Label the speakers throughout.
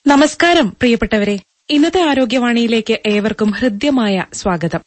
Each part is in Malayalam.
Speaker 1: നമസ്കാരം പ്രിയപ്പെട്ടവരെ ഇന്നത്തെ ആരോഗ്യവാണിയിലേക്ക് ഏവർക്കും ഹൃദ്യമായ സ്വാഗതം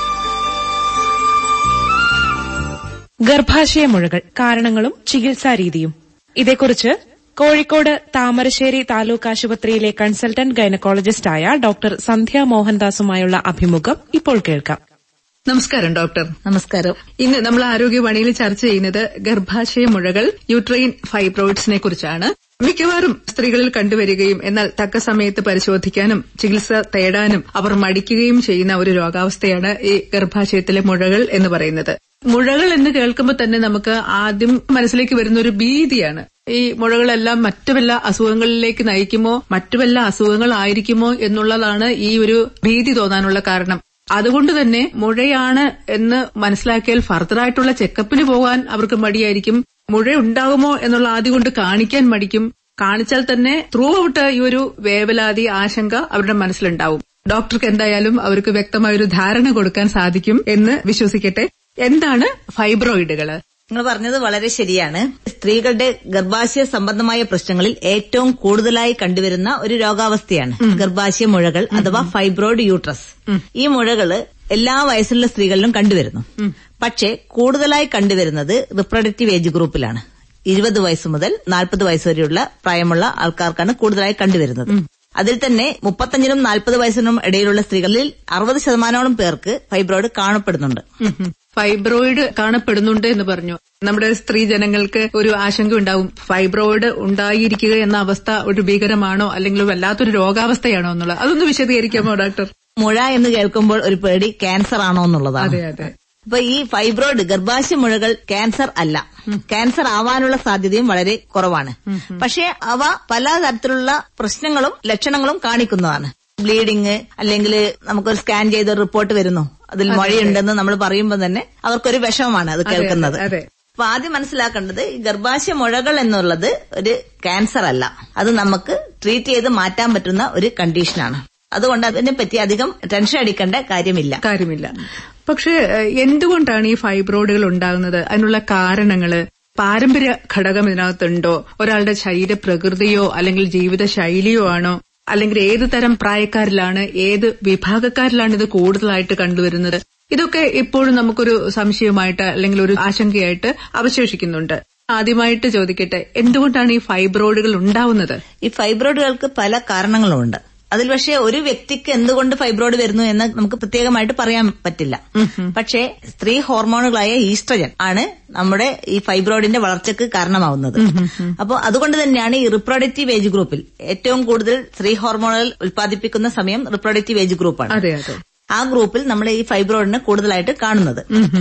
Speaker 1: ഗർഭാശയ മുഴകൾ കാരണങ്ങളും ചികിത്സാരീതിയും ഇതേക്കുറിച്ച് കോഴിക്കോട് താമരശ്ശേരി താലൂക്ക് ആശുപത്രിയിലെ കൺസൾട്ടന്റ് ഗൈനക്കോളജിസ്റ്റായ ഡോക്ടർ സന്ധ്യ മോഹൻദാസുമായുള്ള അഭിമുഖം ഇപ്പോൾ കേൾക്കാം
Speaker 2: നമസ്കാരം ഡോക്ടർ
Speaker 3: നമസ്കാരം
Speaker 2: ഇന്ന് നമ്മൾ ആരോഗ്യവാണിയിൽ ചർച്ച ചെയ്യുന്നത് ഗർഭാശയ മുഴകൾ യൂട്രൈൻ ഫൈബ്രോയിഡ്സിനെ കുറിച്ചാണ് മിക്കവാറും സ്ത്രീകളിൽ കണ്ടുവരികയും എന്നാൽ തക്ക സമയത്ത് പരിശോധിക്കാനും ചികിത്സ തേടാനും അവർ മടിക്കുകയും ചെയ്യുന്ന ഒരു രോഗാവസ്ഥയാണ് ഈ ഗർഭാശയത്തിലെ മുഴകൾ എന്ന് പറയുന്നത് മുഴകൾ എന്ന് കേൾക്കുമ്പോൾ തന്നെ നമുക്ക് ആദ്യം മനസ്സിലേക്ക് വരുന്ന ഒരു ഭീതിയാണ് ഈ മുഴകളെല്ലാം മറ്റു വല്ല അസുഖങ്ങളിലേക്ക് നയിക്കുമോ മറ്റു വല്ല അസുഖങ്ങളായിരിക്കുമോ എന്നുള്ളതാണ് ഈ ഒരു ഭീതി തോന്നാനുള്ള കാരണം അതുകൊണ്ട് തന്നെ മുഴയാണ് എന്ന് മനസ്സിലാക്കിയാൽ ഫർദറായിട്ടുള്ള ചെക്കപ്പിന് പോകാൻ അവർക്ക് മടിയായിരിക്കും മുഴ ഉണ്ടാകുമോ എന്നുള്ള ആദ്യം കൊണ്ട് കാണിക്കാൻ മടിക്കും കാണിച്ചാൽ തന്നെ ത്രൂ ഔട്ട് ഈ ഒരു വേവലാതി ആശങ്ക അവരുടെ മനസ്സിലുണ്ടാവും ഡോക്ടർക്ക് എന്തായാലും അവർക്ക് വ്യക്തമായ ഒരു ധാരണ കൊടുക്കാൻ സാധിക്കും എന്ന് വിശ്വസിക്കട്ടെ എന്താണ് ഫൈബ്രോയിഡുകള്
Speaker 3: നിങ്ങൾ പറഞ്ഞത് വളരെ ശരിയാണ് സ്ത്രീകളുടെ ഗർഭാശയ സംബന്ധമായ പ്രശ്നങ്ങളിൽ ഏറ്റവും കൂടുതലായി കണ്ടുവരുന്ന ഒരു രോഗാവസ്ഥയാണ് ഗർഭാശയ മുഴകൾ അഥവാ ഫൈബ്രോയിഡ് യൂട്രസ് ഈ മുഴകള് എല്ലാ വയസ്സുള്ള സ്ത്രീകളിലും കണ്ടുവരുന്നു പക്ഷേ കൂടുതലായി കണ്ടുവരുന്നത് റിപ്രൊഡക്റ്റീവ് ഏജ് ഗ്രൂപ്പിലാണ് ഇരുപത് വയസ്സ് മുതൽ നാൽപ്പത് വയസ്സ് വരെയുള്ള പ്രായമുള്ള ആൾക്കാർക്കാണ് കൂടുതലായി കണ്ടുവരുന്നത് അതിൽ തന്നെ മുപ്പത്തഞ്ചിനും നാൽപ്പത് വയസ്സിനും ഇടയിലുള്ള സ്ത്രീകളിൽ അറുപത് ശതമാനോളം പേർക്ക് ഫൈബ്രോയിഡ് കാണപ്പെടുന്നുണ്ട്
Speaker 2: ഫൈബ്രോയിഡ് കാണപ്പെടുന്നുണ്ട് എന്ന് പറഞ്ഞു നമ്മുടെ സ്ത്രീ ജനങ്ങൾക്ക് ഒരു ആശങ്ക ഉണ്ടാവും ഫൈബ്രോയിഡ് ഉണ്ടായിരിക്കുക എന്ന അവസ്ഥ ഒരു ഭീകരമാണോ അല്ലെങ്കിൽ വല്ലാത്തൊരു രോഗാവസ്ഥയാണോ എന്നുള്ളത് അതൊന്ന് വിശദീകരിക്കാമോ ഡോക്ടർ
Speaker 3: മുഴ എന്ന് കേൾക്കുമ്പോൾ ഒരു പേടി ക്യാൻസർ ആണോ എന്നുള്ളതാണ്
Speaker 2: അതെ അതെ
Speaker 3: അപ്പൊ ഈ ഫൈബ്രോയിഡ് ഗർഭാശയ മുഴകൾ ക്യാൻസർ അല്ല ക്യാൻസർ ആവാനുള്ള സാധ്യതയും വളരെ കുറവാണ് പക്ഷേ അവ പല തരത്തിലുള്ള പ്രശ്നങ്ങളും ലക്ഷണങ്ങളും കാണിക്കുന്നതാണ് ബ്ലീഡിങ് അല്ലെങ്കിൽ നമുക്കൊരു സ്കാൻ ചെയ്ത റിപ്പോർട്ട് വരുന്നു അതിൽ മഴയുണ്ടെന്ന് നമ്മൾ പറയുമ്പോൾ തന്നെ അവർക്കൊരു വിഷമമാണ് അത് കേൾക്കുന്നത്
Speaker 2: അതെ
Speaker 3: അപ്പൊ ആദ്യം മനസ്സിലാക്കേണ്ടത് ഈ ഗർഭാശയ മുഴകൾ എന്നുള്ളത് ഒരു ക്യാൻസർ അല്ല അത് നമുക്ക് ട്രീറ്റ് ചെയ്ത് മാറ്റാൻ പറ്റുന്ന ഒരു കണ്ടീഷനാണ് അതുകൊണ്ട് അതിനെപ്പറ്റി അധികം ടെൻഷൻ അടിക്കേണ്ട കാര്യമില്ല
Speaker 2: കാര്യമില്ല പക്ഷേ ഏഹ്, എന്തുകൊണ്ടാണ് ഈ ഫൈബ്രോയിഡുകൾ ഉണ്ടാകുന്നത് അതിനുള്ള കാരണങ്ങള് പാരമ്പര്യ ഘടകം ഇതിനകത്തുണ്ടോ ഒരാളുടെ ശരീരപ്രകൃതിയോ അല്ലെങ്കിൽ ജീവിത ശൈലിയോ ആണോ അല്ലെങ്കിൽ ഏത് തരം പ്രായക്കാരിലാണ് ഏത് വിഭാഗക്കാരിലാണ് ഇത് കൂടുതലായിട്ട് കണ്ടുവരുന്നത് ഇതൊക്കെ ഇപ്പോഴും നമുക്കൊരു സംശയമായിട്ട് അല്ലെങ്കിൽ ഒരു ആശങ്കയായിട്ട് അവശേഷിക്കുന്നുണ്ട് ആദ്യമായിട്ട് ചോദിക്കട്ടെ എന്തുകൊണ്ടാണ് ഈ ഫൈബ്രോയിഡുകൾ ഉണ്ടാവുന്നത്
Speaker 3: ഈ ഫൈബ്രോയിഡുകൾക്ക് പല കാരണങ്ങളുമുണ്ട് അതിൽ പക്ഷേ ഒരു വ്യക്തിക്ക് എന്തുകൊണ്ട് ഫൈബ്രോയിഡ് വരുന്നു എന്ന് നമുക്ക് പ്രത്യേകമായിട്ട് പറയാൻ പറ്റില്ല പക്ഷേ സ്ത്രീ ഹോർമോണുകളായ ഈസ്ട്രജൻ ആണ് നമ്മുടെ ഈ ഫൈബ്രോയിഡിന്റെ വളർച്ചയ്ക്ക് കാരണമാവുന്നത് അപ്പോൾ അതുകൊണ്ട് തന്നെയാണ് ഈ റിപ്രൊഡക്റ്റീവ് ഏജ് ഗ്രൂപ്പിൽ ഏറ്റവും കൂടുതൽ സ്ത്രീ ഹോർമോണുകൾ ഉൽപ്പാദിപ്പിക്കുന്ന സമയം റിപ്രൊഡക്റ്റീവ് ഏജ് ഗ്രൂപ്പാണ്
Speaker 2: അതെ അതെ
Speaker 3: ആ ഗ്രൂപ്പിൽ നമ്മൾ ഈ ഫൈബ്രോയിഡിനെ കൂടുതലായിട്ട് കാണുന്നത്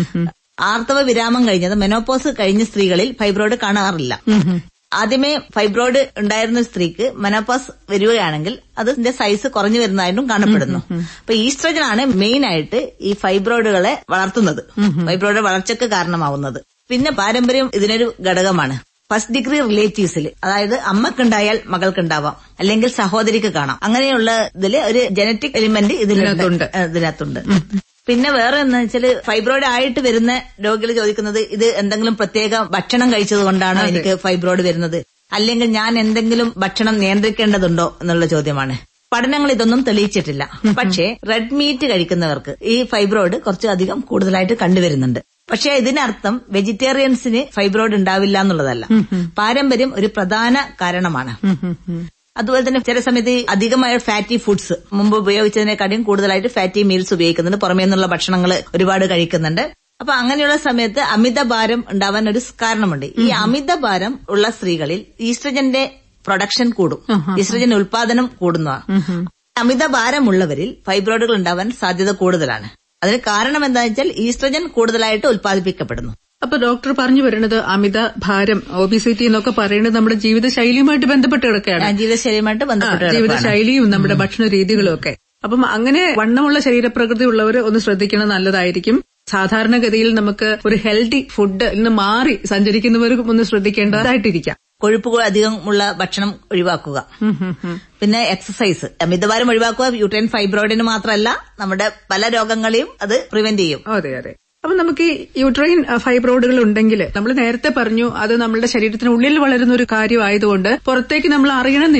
Speaker 3: ആർത്തവ വിരാമം കഴിഞ്ഞത് മെനോപോസ് കഴിഞ്ഞ സ്ത്രീകളിൽ ഫൈബ്രോയിഡ് കാണാറില്ല ആദ്യമേ ഫൈബ്രോയിഡ് ഉണ്ടായിരുന്ന സ്ത്രീക്ക് മെനോപോസ് വരികയാണെങ്കിൽ അതിന്റെ സൈസ് കുറഞ്ഞു വരുന്നതായിട്ടും കാണപ്പെടുന്നു അപ്പൊ ഈസ്ട്രജൻ ആണ് മെയിൻ ആയിട്ട് ഈ ഫൈബ്രോയിഡുകളെ വളർത്തുന്നത് ഫൈബ്രോയിഡ് വളർച്ചയ്ക്ക് കാരണമാവുന്നത് പിന്നെ പാരമ്പര്യം ഇതിനൊരു ഘടകമാണ് ഫസ്റ്റ് ഡിഗ്രി റിലേറ്റീവ്സിൽ അതായത് അമ്മക്കുണ്ടായാൽ മകൾക്കുണ്ടാവാം അല്ലെങ്കിൽ സഹോദരിക്ക് കാണാം അങ്ങനെയുള്ള ഇതില് ഒരു ജനറ്റിക് എലിമെന്റ്
Speaker 2: ഇതിനകത്തുണ്ട്.
Speaker 3: ഇതിലുണ്ട് ഇതിനകത്തുണ്ട് പിന്നെ വേറെ എന്ന് വെച്ചാല് ഫൈബ്രോയിഡ് ആയിട്ട് വരുന്ന രോഗികൾ ചോദിക്കുന്നത് ഇത് എന്തെങ്കിലും പ്രത്യേക ഭക്ഷണം കഴിച്ചത് കൊണ്ടാണോ എനിക്ക് ഫൈബ്രോയിഡ് വരുന്നത് അല്ലെങ്കിൽ ഞാൻ എന്തെങ്കിലും ഭക്ഷണം നിയന്ത്രിക്കേണ്ടതുണ്ടോ എന്നുള്ള ചോദ്യമാണ് പഠനങ്ങൾ ഇതൊന്നും തെളിയിച്ചിട്ടില്ല പക്ഷേ റെഡ് മീറ്റ് കഴിക്കുന്നവർക്ക് ഈ ഫൈബ്രോയിഡ് കുറച്ചധികം കൂടുതലായിട്ട് കണ്ടുവരുന്നുണ്ട് പക്ഷേ ഇതിനർത്ഥം വെജിറ്റേറിയൻസിന് ഫൈബ്രോയിഡ് ഉണ്ടാവില്ല എന്നുള്ളതല്ല പാരമ്പര്യം ഒരു പ്രധാന കാരണമാണ് അതുപോലെ തന്നെ ചില സമയത്ത് ഈ അധികമായ ഫാറ്റി ഫുഡ്സ് മുമ്പ് ഉപയോഗിച്ചതിനെക്കാട്ടിയും കൂടുതലായിട്ട് ഫാറ്റി മീൽസ് ഉപയോഗിക്കുന്നുണ്ട് പുറമേ നിന്നുള്ള ഭക്ഷണങ്ങൾ ഒരുപാട് കഴിക്കുന്നുണ്ട് അപ്പൊ അങ്ങനെയുള്ള സമയത്ത് അമിതഭാരം ഉണ്ടാവാൻ ഒരു കാരണമുണ്ട് ഈ അമിതഭാരം ഉള്ള സ്ത്രീകളിൽ ഈസ്ട്രജന്റെ പ്രൊഡക്ഷൻ കൂടും ഈസ്ട്രജൻ ഉൽപാദനം കൂടുന്നതാണ് അമിതഭാരമുള്ളവരിൽ ഫൈബ്രോയിഡുകൾ ഉണ്ടാവാൻ സാധ്യത കൂടുതലാണ് അതിന് കാരണം എന്താണെന്ന് വെച്ചാൽ ഈസ്ട്രജൻ കൂടുതലായിട്ട് ഉൽപ്പാദിപ്പിക്കപ്പെടുന്നു
Speaker 2: അപ്പൊ ഡോക്ടർ പറഞ്ഞു വരുന്നത് അമിത ഭാരം ഒബിസിറ്റി എന്നൊക്കെ പറയുന്നത് നമ്മുടെ ജീവിതശൈലിയുമായിട്ട് ബന്ധപ്പെട്ട് കിടക്കുകയാണ്
Speaker 3: ജീവിതശൈലിയുമായിട്ട്
Speaker 2: ആ,
Speaker 3: ബന്ധപ്പെട്ട് കിടക്കുകയാണ്.
Speaker 2: ജീവിതശൈലിയും നമ്മുടെ ഭക്ഷണ രീതികളും ഒക്കെ അപ്പം അങ്ങനെ വണ്ണമുള്ള ശരീരപ്രകൃതി ഉള്ളവർ ഒന്ന് ശ്രദ്ധിക്കണം നല്ലതായിരിക്കും സാധാരണഗതിയിൽ നമുക്ക് ഒരു ഹെൽത്തി ഫുഡ് ഇന്ന് മാറി സഞ്ചരിക്കുന്നവർക്കും ഒന്ന് ശ്രദ്ധിക്കേണ്ടതായിട്ടിരിക്കാം
Speaker 3: കൊഴുപ്പ് കൂ- അധികമുള്ള ഭക്ഷണം ഒഴിവാക്കുക പിന്നെ എക്സസൈസ് അമിതഭാരം ഒഴിവാക്കുക യൂട്രൈൻ ഫൈബ്രോയിഡിന് മാത്രമല്ല നമ്മുടെ പല രോഗങ്ങളെയും അത് പ്രിവെന്റ് ചെയ്യും
Speaker 2: അതെ അതെ അപ്പൊ നമുക്ക് ഈ യൂട്രൈൻ ഫൈബ്രോയിഡുകൾ ഉണ്ടെങ്കിൽ നമ്മൾ നേരത്തെ പറഞ്ഞു അത് നമ്മുടെ ശരീരത്തിനുള്ളിൽ വളരുന്ന ഒരു കാര്യമായതുകൊണ്ട് പുറത്തേക്ക് നമ്മൾ അറിയണമെന്നില്ല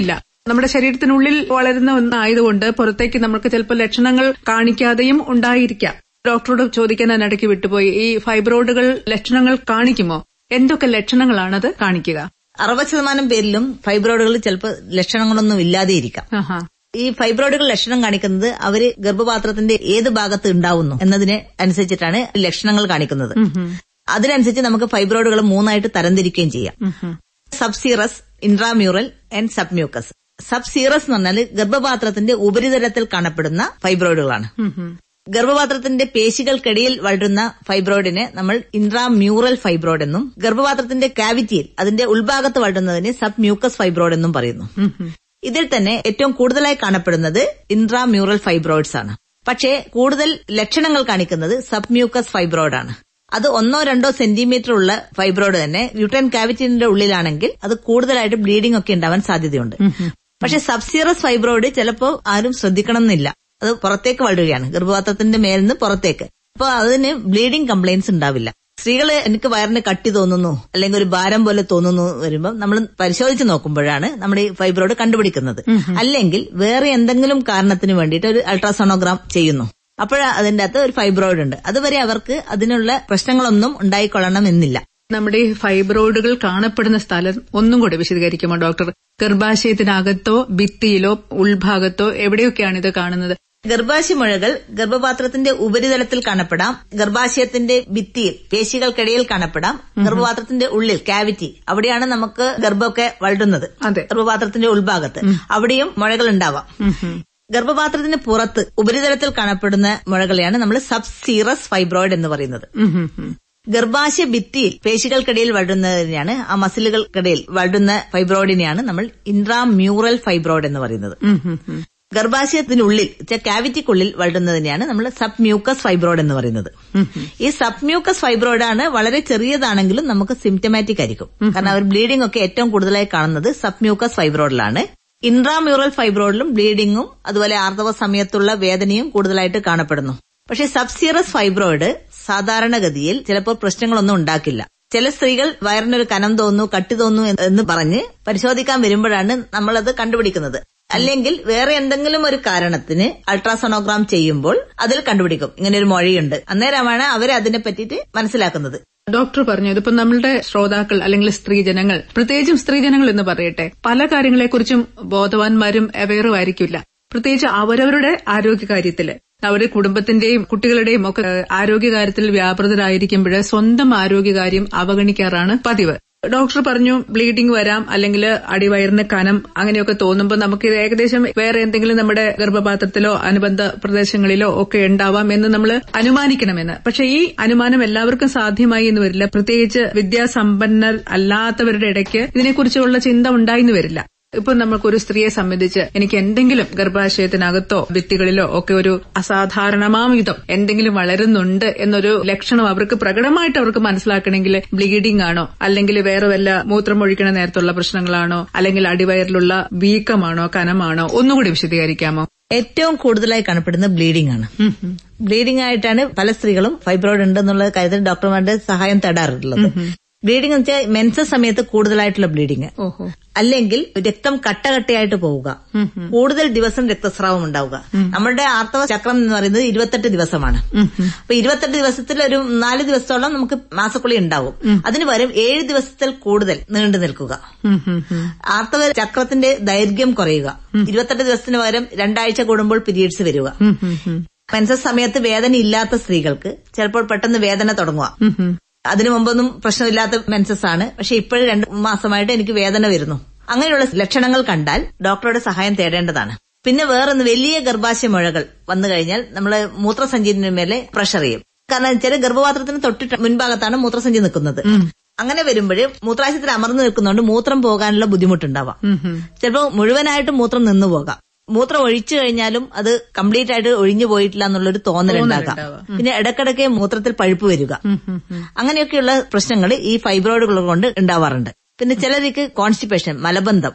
Speaker 2: നമ്മുടെ ശരീരത്തിനുള്ളിൽ വളരുന്ന ഒന്നായതുകൊണ്ട് പുറത്തേക്ക് നമുക്ക് ചിലപ്പോൾ ലക്ഷണങ്ങൾ കാണിക്കാതെയും ഉണ്ടായിരിക്കാം ഡോക്ടറോട് ചോദിക്കാൻ ഞാൻ ഇടയ്ക്ക് വിട്ടുപോയി ഈ ഫൈബ്രോയിഡുകൾ ലക്ഷണങ്ങൾ കാണിക്കുമോ എന്തൊക്കെ ലക്ഷണങ്ങളാണത് കാണിക്കുക
Speaker 3: അറുപത് ശതമാനം പേരിലും ഫൈബ്രോയിഡുകൾ ചിലപ്പോൾ ലക്ഷണങ്ങളൊന്നും ഇല്ലാതെ ഇരിക്കാം
Speaker 2: ആഹാ
Speaker 3: ഈ ഫൈബ്രോയിഡുകൾ ലക്ഷണം കാണിക്കുന്നത് അവര് ഗർഭപാത്രത്തിന്റെ ഏത് ഭാഗത്ത് ഉണ്ടാവുന്നു എന്നതിനെ അനുസരിച്ചിട്ടാണ് ലക്ഷണങ്ങൾ കാണിക്കുന്നത് അതിനനുസരിച്ച് നമുക്ക് ഫൈബ്രോയിഡുകൾ മൂന്നായിട്ട് തരംതിരിക്കുകയും ചെയ്യാം subserous intramural and submucous subserous എന്ന് പറഞ്ഞാൽ ഗർഭപാത്രത്തിന്റെ ഉപരിതലത്തിൽ കാണപ്പെടുന്ന ഫൈബ്രോയിഡുകളാണ് ഗർഭപാത്രത്തിന്റെ പേശികൾക്കിടയിൽ വളരുന്ന ഫൈബ്രോയിഡിനെ നമ്മൾ ഇൻട്രാമ്യൂറൽ ഫൈബ്രോയിഡ് എന്നും ഗർഭപാത്രത്തിന്റെ കാവിറ്റിയിൽ അതിന്റെ ഉൾഭാഗത്ത് വളരുന്നതിനെ സബ് മ്യൂക്കസ് ഫൈബ്രോയിഡ് എന്നും പറയുന്നു ഇതിൽ തന്നെ ഏറ്റവും കൂടുതലായി കാണപ്പെടുന്നത് ഇൻട്രാമ്യൂറൽ ഫൈബ്രോയിഡ്സ് ആണ് പക്ഷേ കൂടുതൽ ലക്ഷണങ്ങൾ കാണിക്കുന്നത് സബ് മ്യൂക്കസ് ഫൈബ്രോയിഡ് ആണ് അത് ഒന്നോ രണ്ടോ സെന്റിമീറ്റർ ഉള്ള ഫൈബ്രോയിഡ് തന്നെ യൂട്രൻ കാവിറ്റിന്റെ ഉള്ളിലാണെങ്കിൽ അത് കൂടുതലായിട്ട് ബ്ലീഡിംഗ് ഒക്കെ ഉണ്ടാവാൻ സാധ്യതയുണ്ട് പക്ഷെ സബ്സീറസ് ഫൈബ്രോയിഡ് ചിലപ്പോൾ ആരും ശ്രദ്ധിക്കണം എന്നില്ല അത് പുറത്തേക്ക് വളരുകയാണ് ഗർഭപാത്രത്തിന്റെ മേലിന്ന് പുറത്തേക്ക് അപ്പൊ അതിന് ബ്ലീഡിംഗ് കംപ്ലൈൻസ് ഉണ്ടാവില്ല സ്ത്രീകള് എനിക്ക് വയറിന് കട്ടി തോന്നുന്നു അല്ലെങ്കിൽ ഒരു ഭാരം പോലെ തോന്നുന്നു വരുമ്പോൾ നമ്മൾ പരിശോധിച്ച് നോക്കുമ്പോഴാണ് നമ്മൾ ഈ ഫൈബ്രോയിഡ് കണ്ടുപിടിക്കുന്നത് അല്ലെങ്കിൽ വേറെ എന്തെങ്കിലും കാരണത്തിന് വേണ്ടിയിട്ട് ഒരു അൾട്രാസോണോഗ്രാം ചെയ്യുന്നു അപ്പോഴാ അതിന്റെ അകത്ത് ഒരു ഫൈബ്രോയിഡ് ഉണ്ട് അതുവരെ അവർക്ക് അതിനുള്ള പ്രശ്നങ്ങളൊന്നും ഉണ്ടായിക്കൊള്ളണം എന്നില്ല
Speaker 2: നമ്മുടെ ഈ ഫൈബ്രോയിഡുകൾ കാണപ്പെടുന്ന സ്ഥലം ഒന്നും കൂടി വിശദീകരിക്കുമോ ഡോക്ടർ ഗർഭാശയത്തിനകത്തോ ഭിത്തിയിലോ ഉൾഭാഗത്തോ എവിടെയൊക്കെയാണ് ഇത് കാണുന്നത്
Speaker 3: ഗർഭാശയമുഴകൾ ഗർഭപാത്രത്തിന്റെ ഉപരിതലത്തിൽ കാണപ്പെടാം ഗർഭാശയത്തിന്റെ ഭിത്തിയിൽ പേശികൾക്കിടയിൽ കാണപ്പെടാം ഗർഭപാത്രത്തിന്റെ ഉള്ളിൽ കാവിറ്റി അവിടെയാണ് നമുക്ക് ഗർഭമൊക്കെ വളരുന്നത്
Speaker 2: അതെ
Speaker 3: ഗർഭപാത്രത്തിന്റെ ഉൾഭാഗത്ത് അവിടെയും മുഴകൾ ഉണ്ടാവാം ഗർഭപാത്രത്തിന് പുറത്ത് ഉപരിതലത്തിൽ കാണപ്പെടുന്ന മുഴകളെയാണ് നമ്മൾ സബ്സീറസ് ഫൈബ്രോയിഡ് എന്ന് പറയുന്നത്
Speaker 2: ഉം, ഉം, ഉം.
Speaker 3: ഗർഭാശയ ഭിത്തിയിൽ പേശികൾക്കിടയിൽ വളരുന്നതിനെയാണ് ആ മസിലുകൾക്കിടയിൽ വളരുന്ന ഫൈബ്രോയിഡിനെയാണ് നമ്മൾ ഇൻട്രാമ്യൂറൽ ഫൈബ്രോയിഡ് എന്ന് പറയുന്നത്
Speaker 2: ഉം, ഉം, ഉം.
Speaker 3: ഗർഭാശയത്തിനുള്ളിൽ കാവിറ്റിക്കുള്ളിൽ വളരുന്നതിനെയാണ് നമ്മൾ സബ് മ്യൂക്കസ് ഫൈബ്രോയിഡ് എന്ന് പറയുന്നത് ഈ സബ് മ്യൂക്കസ് ഫൈബ്രോയിഡ് ആണ് വളരെ ചെറിയതാണെങ്കിലും നമുക്ക് സിംറ്റമാറ്റിക് ആയിരിക്കും കാരണം അവർ ബ്ലീഡിംഗ് ഒക്കെ ഏറ്റവും കൂടുതലായി കാണുന്നത് സബ് മ്യൂക്കസ് ഫൈബ്രോയിഡിലാണ് ഇൻട്രാമ്യൂറൽ ഫൈബ്രോയിഡിലും ബ്ലീഡിംഗും അതുപോലെ ആർത്തവ സമയത്തുള്ള വേദനയും കൂടുതലായിട്ട് കാണപ്പെടുന്നു പക്ഷേ സബ്സീറസ് ഫൈബ്രോയിഡ് സാധാരണഗതിയിൽ ചിലപ്പോൾ പ്രശ്നങ്ങളൊന്നും ഉണ്ടാക്കില്ല ചില സ്ത്രീകൾ വയറിനൊരു കനം തോന്നുന്നു കട്ടി തോന്നുന്നു എന്ന് പറഞ്ഞ് പരിശോധിക്കാൻ വരുമ്പോഴാണ് നമ്മളത് കണ്ടുപിടിക്കുന്നത് അല്ലെങ്കിൽ വേറെ എന്തെങ്കിലും ഒരു കാരണത്തിന് അൾട്രാസോണോഗ്രാം ചെയ്യുമ്പോൾ അതിൽ കണ്ടുപിടിക്കും ഇങ്ങനെ ഒരു മൊഴിയുണ്ട് അന്നേരമാണ് അവർ അതിനെ പറ്റിയിട്ട് മനസ്സിലാക്കുന്നത്
Speaker 2: ഡോക്ടർ പറഞ്ഞു ഇതിപ്പോ നമ്മളുടെ ശ്രോതാക്കൾ അല്ലെങ്കിൽ സ്ത്രീജനങ്ങൾ പ്രത്യേകിച്ചും സ്ത്രീജനങ്ങൾ എന്ന് പറയട്ടെ പല കാര്യങ്ങളെക്കുറിച്ചും ബോധവാന്മാരും അവെയറും ആയിരിക്കില്ല പ്രത്യേകിച്ച് അവരവരുടെ ആരോഗ്യകാര്യത്തില് അവരുടെ കുടുംബത്തിന്റെയും കുട്ടികളുടെയും ഒക്കെ ഏഹ്, ആരോഗ്യകാര്യത്തിൽ വ്യാപൃതരായിരിക്കുമ്പോൾ സ്വന്തം ആരോഗ്യകാര്യം അവഗണിക്കാറാണ് പതിവ് ഡോക്ടർ പറഞ്ഞു ബ്ലീഡിംഗ് വരാം അല്ലെങ്കിൽ അടിവയറിന് കനം അങ്ങനെയൊക്കെ തോന്നുമ്പോൾ നമുക്ക് ഇത് ഏകദേശം വേറെ എന്തെങ്കിലും നമ്മുടെ ഗർഭപാത്രത്തിലോ അനുബന്ധ പ്രദേശങ്ങളിലോ ഒക്കെ ഉണ്ടാവാം എന്ന് നമ്മൾ അനുമാനിക്കണമെന്ന് പക്ഷെ ഈ അനുമാനം എല്ലാവർക്കും സാധ്യമായി എന്ന് വരില്ല പ്രത്യേകിച്ച് വിദ്യാസമ്പന്നർ അല്ലാത്തവരുടെ ഇടയ്ക്ക് ഇതിനെക്കുറിച്ചുള്ള ചിന്ത ഉണ്ടായിന്ന് വരില്ല ഇപ്പൊ നമുക്കൊരു സ്ത്രീയെ സംബന്ധിച്ച് എനിക്ക് എന്തെങ്കിലും ഗർഭാശയത്തിനകത്തോ ഭിത്തികളിലോ ഒക്കെ ഒരു അസാധാരണമാം വിധം എന്തെങ്കിലും വളരുന്നുണ്ട് എന്നൊരു ലക്ഷണം അവർക്ക് പ്രകടമായിട്ട് അവർക്ക് മനസ്സിലാക്കണമെങ്കിൽ ബ്ലീഡിംഗ് ആണോ അല്ലെങ്കിൽ വേറെ വല്ല മൂത്രം ഒഴിക്കണ നേരത്തുള്ള പ്രശ്നങ്ങളാണോ അല്ലെങ്കിൽ അടിവയറിലുള്ള വീക്കമാണോ കനമാണോ ഒന്നുകൂടി വിശദീകരിക്കാമോ
Speaker 3: ഏറ്റവും കൂടുതലായി കാണപ്പെടുന്ന ബ്ലീഡിംഗ് ആണ് ബ്ലീഡിംഗ് ആയിട്ടാണ് പല സ്ത്രീകളും ഫൈബ്രോയിഡ് ഉണ്ടെന്നുള്ള കാര്യത്തിൽ ഡോക്ടർമാരുടെ സഹായം തേടാറുള്ളത് ബ്ലീഡിംഗ് എന്ന് വെച്ചാൽ മെൻസസ് സമയത്ത് കൂടുതലായിട്ടുള്ള ബ്ലീഡിംഗ്
Speaker 2: ഓഹോ
Speaker 3: അല്ലെങ്കിൽ രക്തം കട്ടകട്ടയായിട്ട് പോവുക കൂടുതൽ ദിവസം രക്തസ്രാവം ഉണ്ടാവുക നമ്മുടെ ആർത്തവ ചക്രം എന്ന് പറയുന്നത് ഇരുപത്തെട്ട് ദിവസമാണ് അപ്പൊ ഇരുപത്തെട്ട് ദിവസത്തിൽ ഒരു നാല് ദിവസത്തോളം നമുക്ക് മാസക്കുളി ഉണ്ടാവും അതിന് പകരം ഏഴ് ദിവസത്തിൽ കൂടുതൽ നീണ്ടു നിൽക്കുക
Speaker 2: ഉം, ഉം, ഉം.
Speaker 3: ആർത്തവ ചക്രത്തിന്റെ ദൈർഘ്യം കുറയുക ഇരുപത്തെട്ട് ദിവസത്തിന് പകരം രണ്ടാഴ്ച കൂടുമ്പോൾ പീരീഡ്സ് വരിക
Speaker 2: ഉം, ഉം, ഉം.
Speaker 3: മെൻസസ് സമയത്ത് വേദന ഇല്ലാത്ത സ്ത്രീകൾക്ക് ചിലപ്പോൾ പെട്ടെന്ന് വേദന തുടങ്ങുക
Speaker 2: ഉം, ഉം.
Speaker 3: അതിനു മുമ്പൊന്നും പ്രശ്നമില്ലാത്ത മെൻസസ് ആണ് പക്ഷെ ഇപ്പോഴും രണ്ട് മാസമായിട്ട് എനിക്ക് വേദന വരുന്നു അങ്ങനെയുള്ള ലക്ഷണങ്ങൾ കണ്ടാൽ ഡോക്ടറുടെ സഹായം തേടേണ്ടതാണ് പിന്നെ വേറൊന്ന് വലിയ ഗർഭാശയ മുഴകൾ വന്നു കഴിഞ്ഞാൽ നമ്മൾ മൂത്രസഞ്ചിന് മേലെ പ്രഷർ ചെയ്യും കാരണം ചില ഗർഭപാത്രത്തിന് തൊട്ടിട്ട് മുൻഭാഗത്താണ് മൂത്രസഞ്ചി നിൽക്കുന്നത് അങ്ങനെ വരുമ്പോൾ മൂത്രാശയത്തിൽ അമർന്നു നിൽക്കുന്നതുകൊണ്ട് മൂത്രം പോകാനുള്ള ബുദ്ധിമുട്ടുണ്ടാവാം
Speaker 2: ഉം, ഉം.
Speaker 3: ചിലപ്പോൾ മുഴുവനായിട്ട് മൂത്രം നിന്നു പോകാം മൂത്രം ഒഴിച്ചു കഴിഞ്ഞാലും അത് കംപ്ലീറ്റ് ആയിട്ട് ഒഴിഞ്ഞു പോയിട്ടില്ല എന്നുള്ളൊരു തോന്നലുണ്ടാകാം പിന്നെ ഇടക്കിടയ്ക്ക് മൂത്രത്തിൽ പഴുപ്പ് വരിക അങ്ങനെയൊക്കെയുള്ള പ്രശ്നങ്ങൾ ഈ ഫൈബ്രോയിഡുകൾ കൊണ്ട് ഉണ്ടാവാറുണ്ട് പിന്നെ ചിലർക്ക് കോൺസ്റ്റിപ്പേഷൻ മലബന്ധം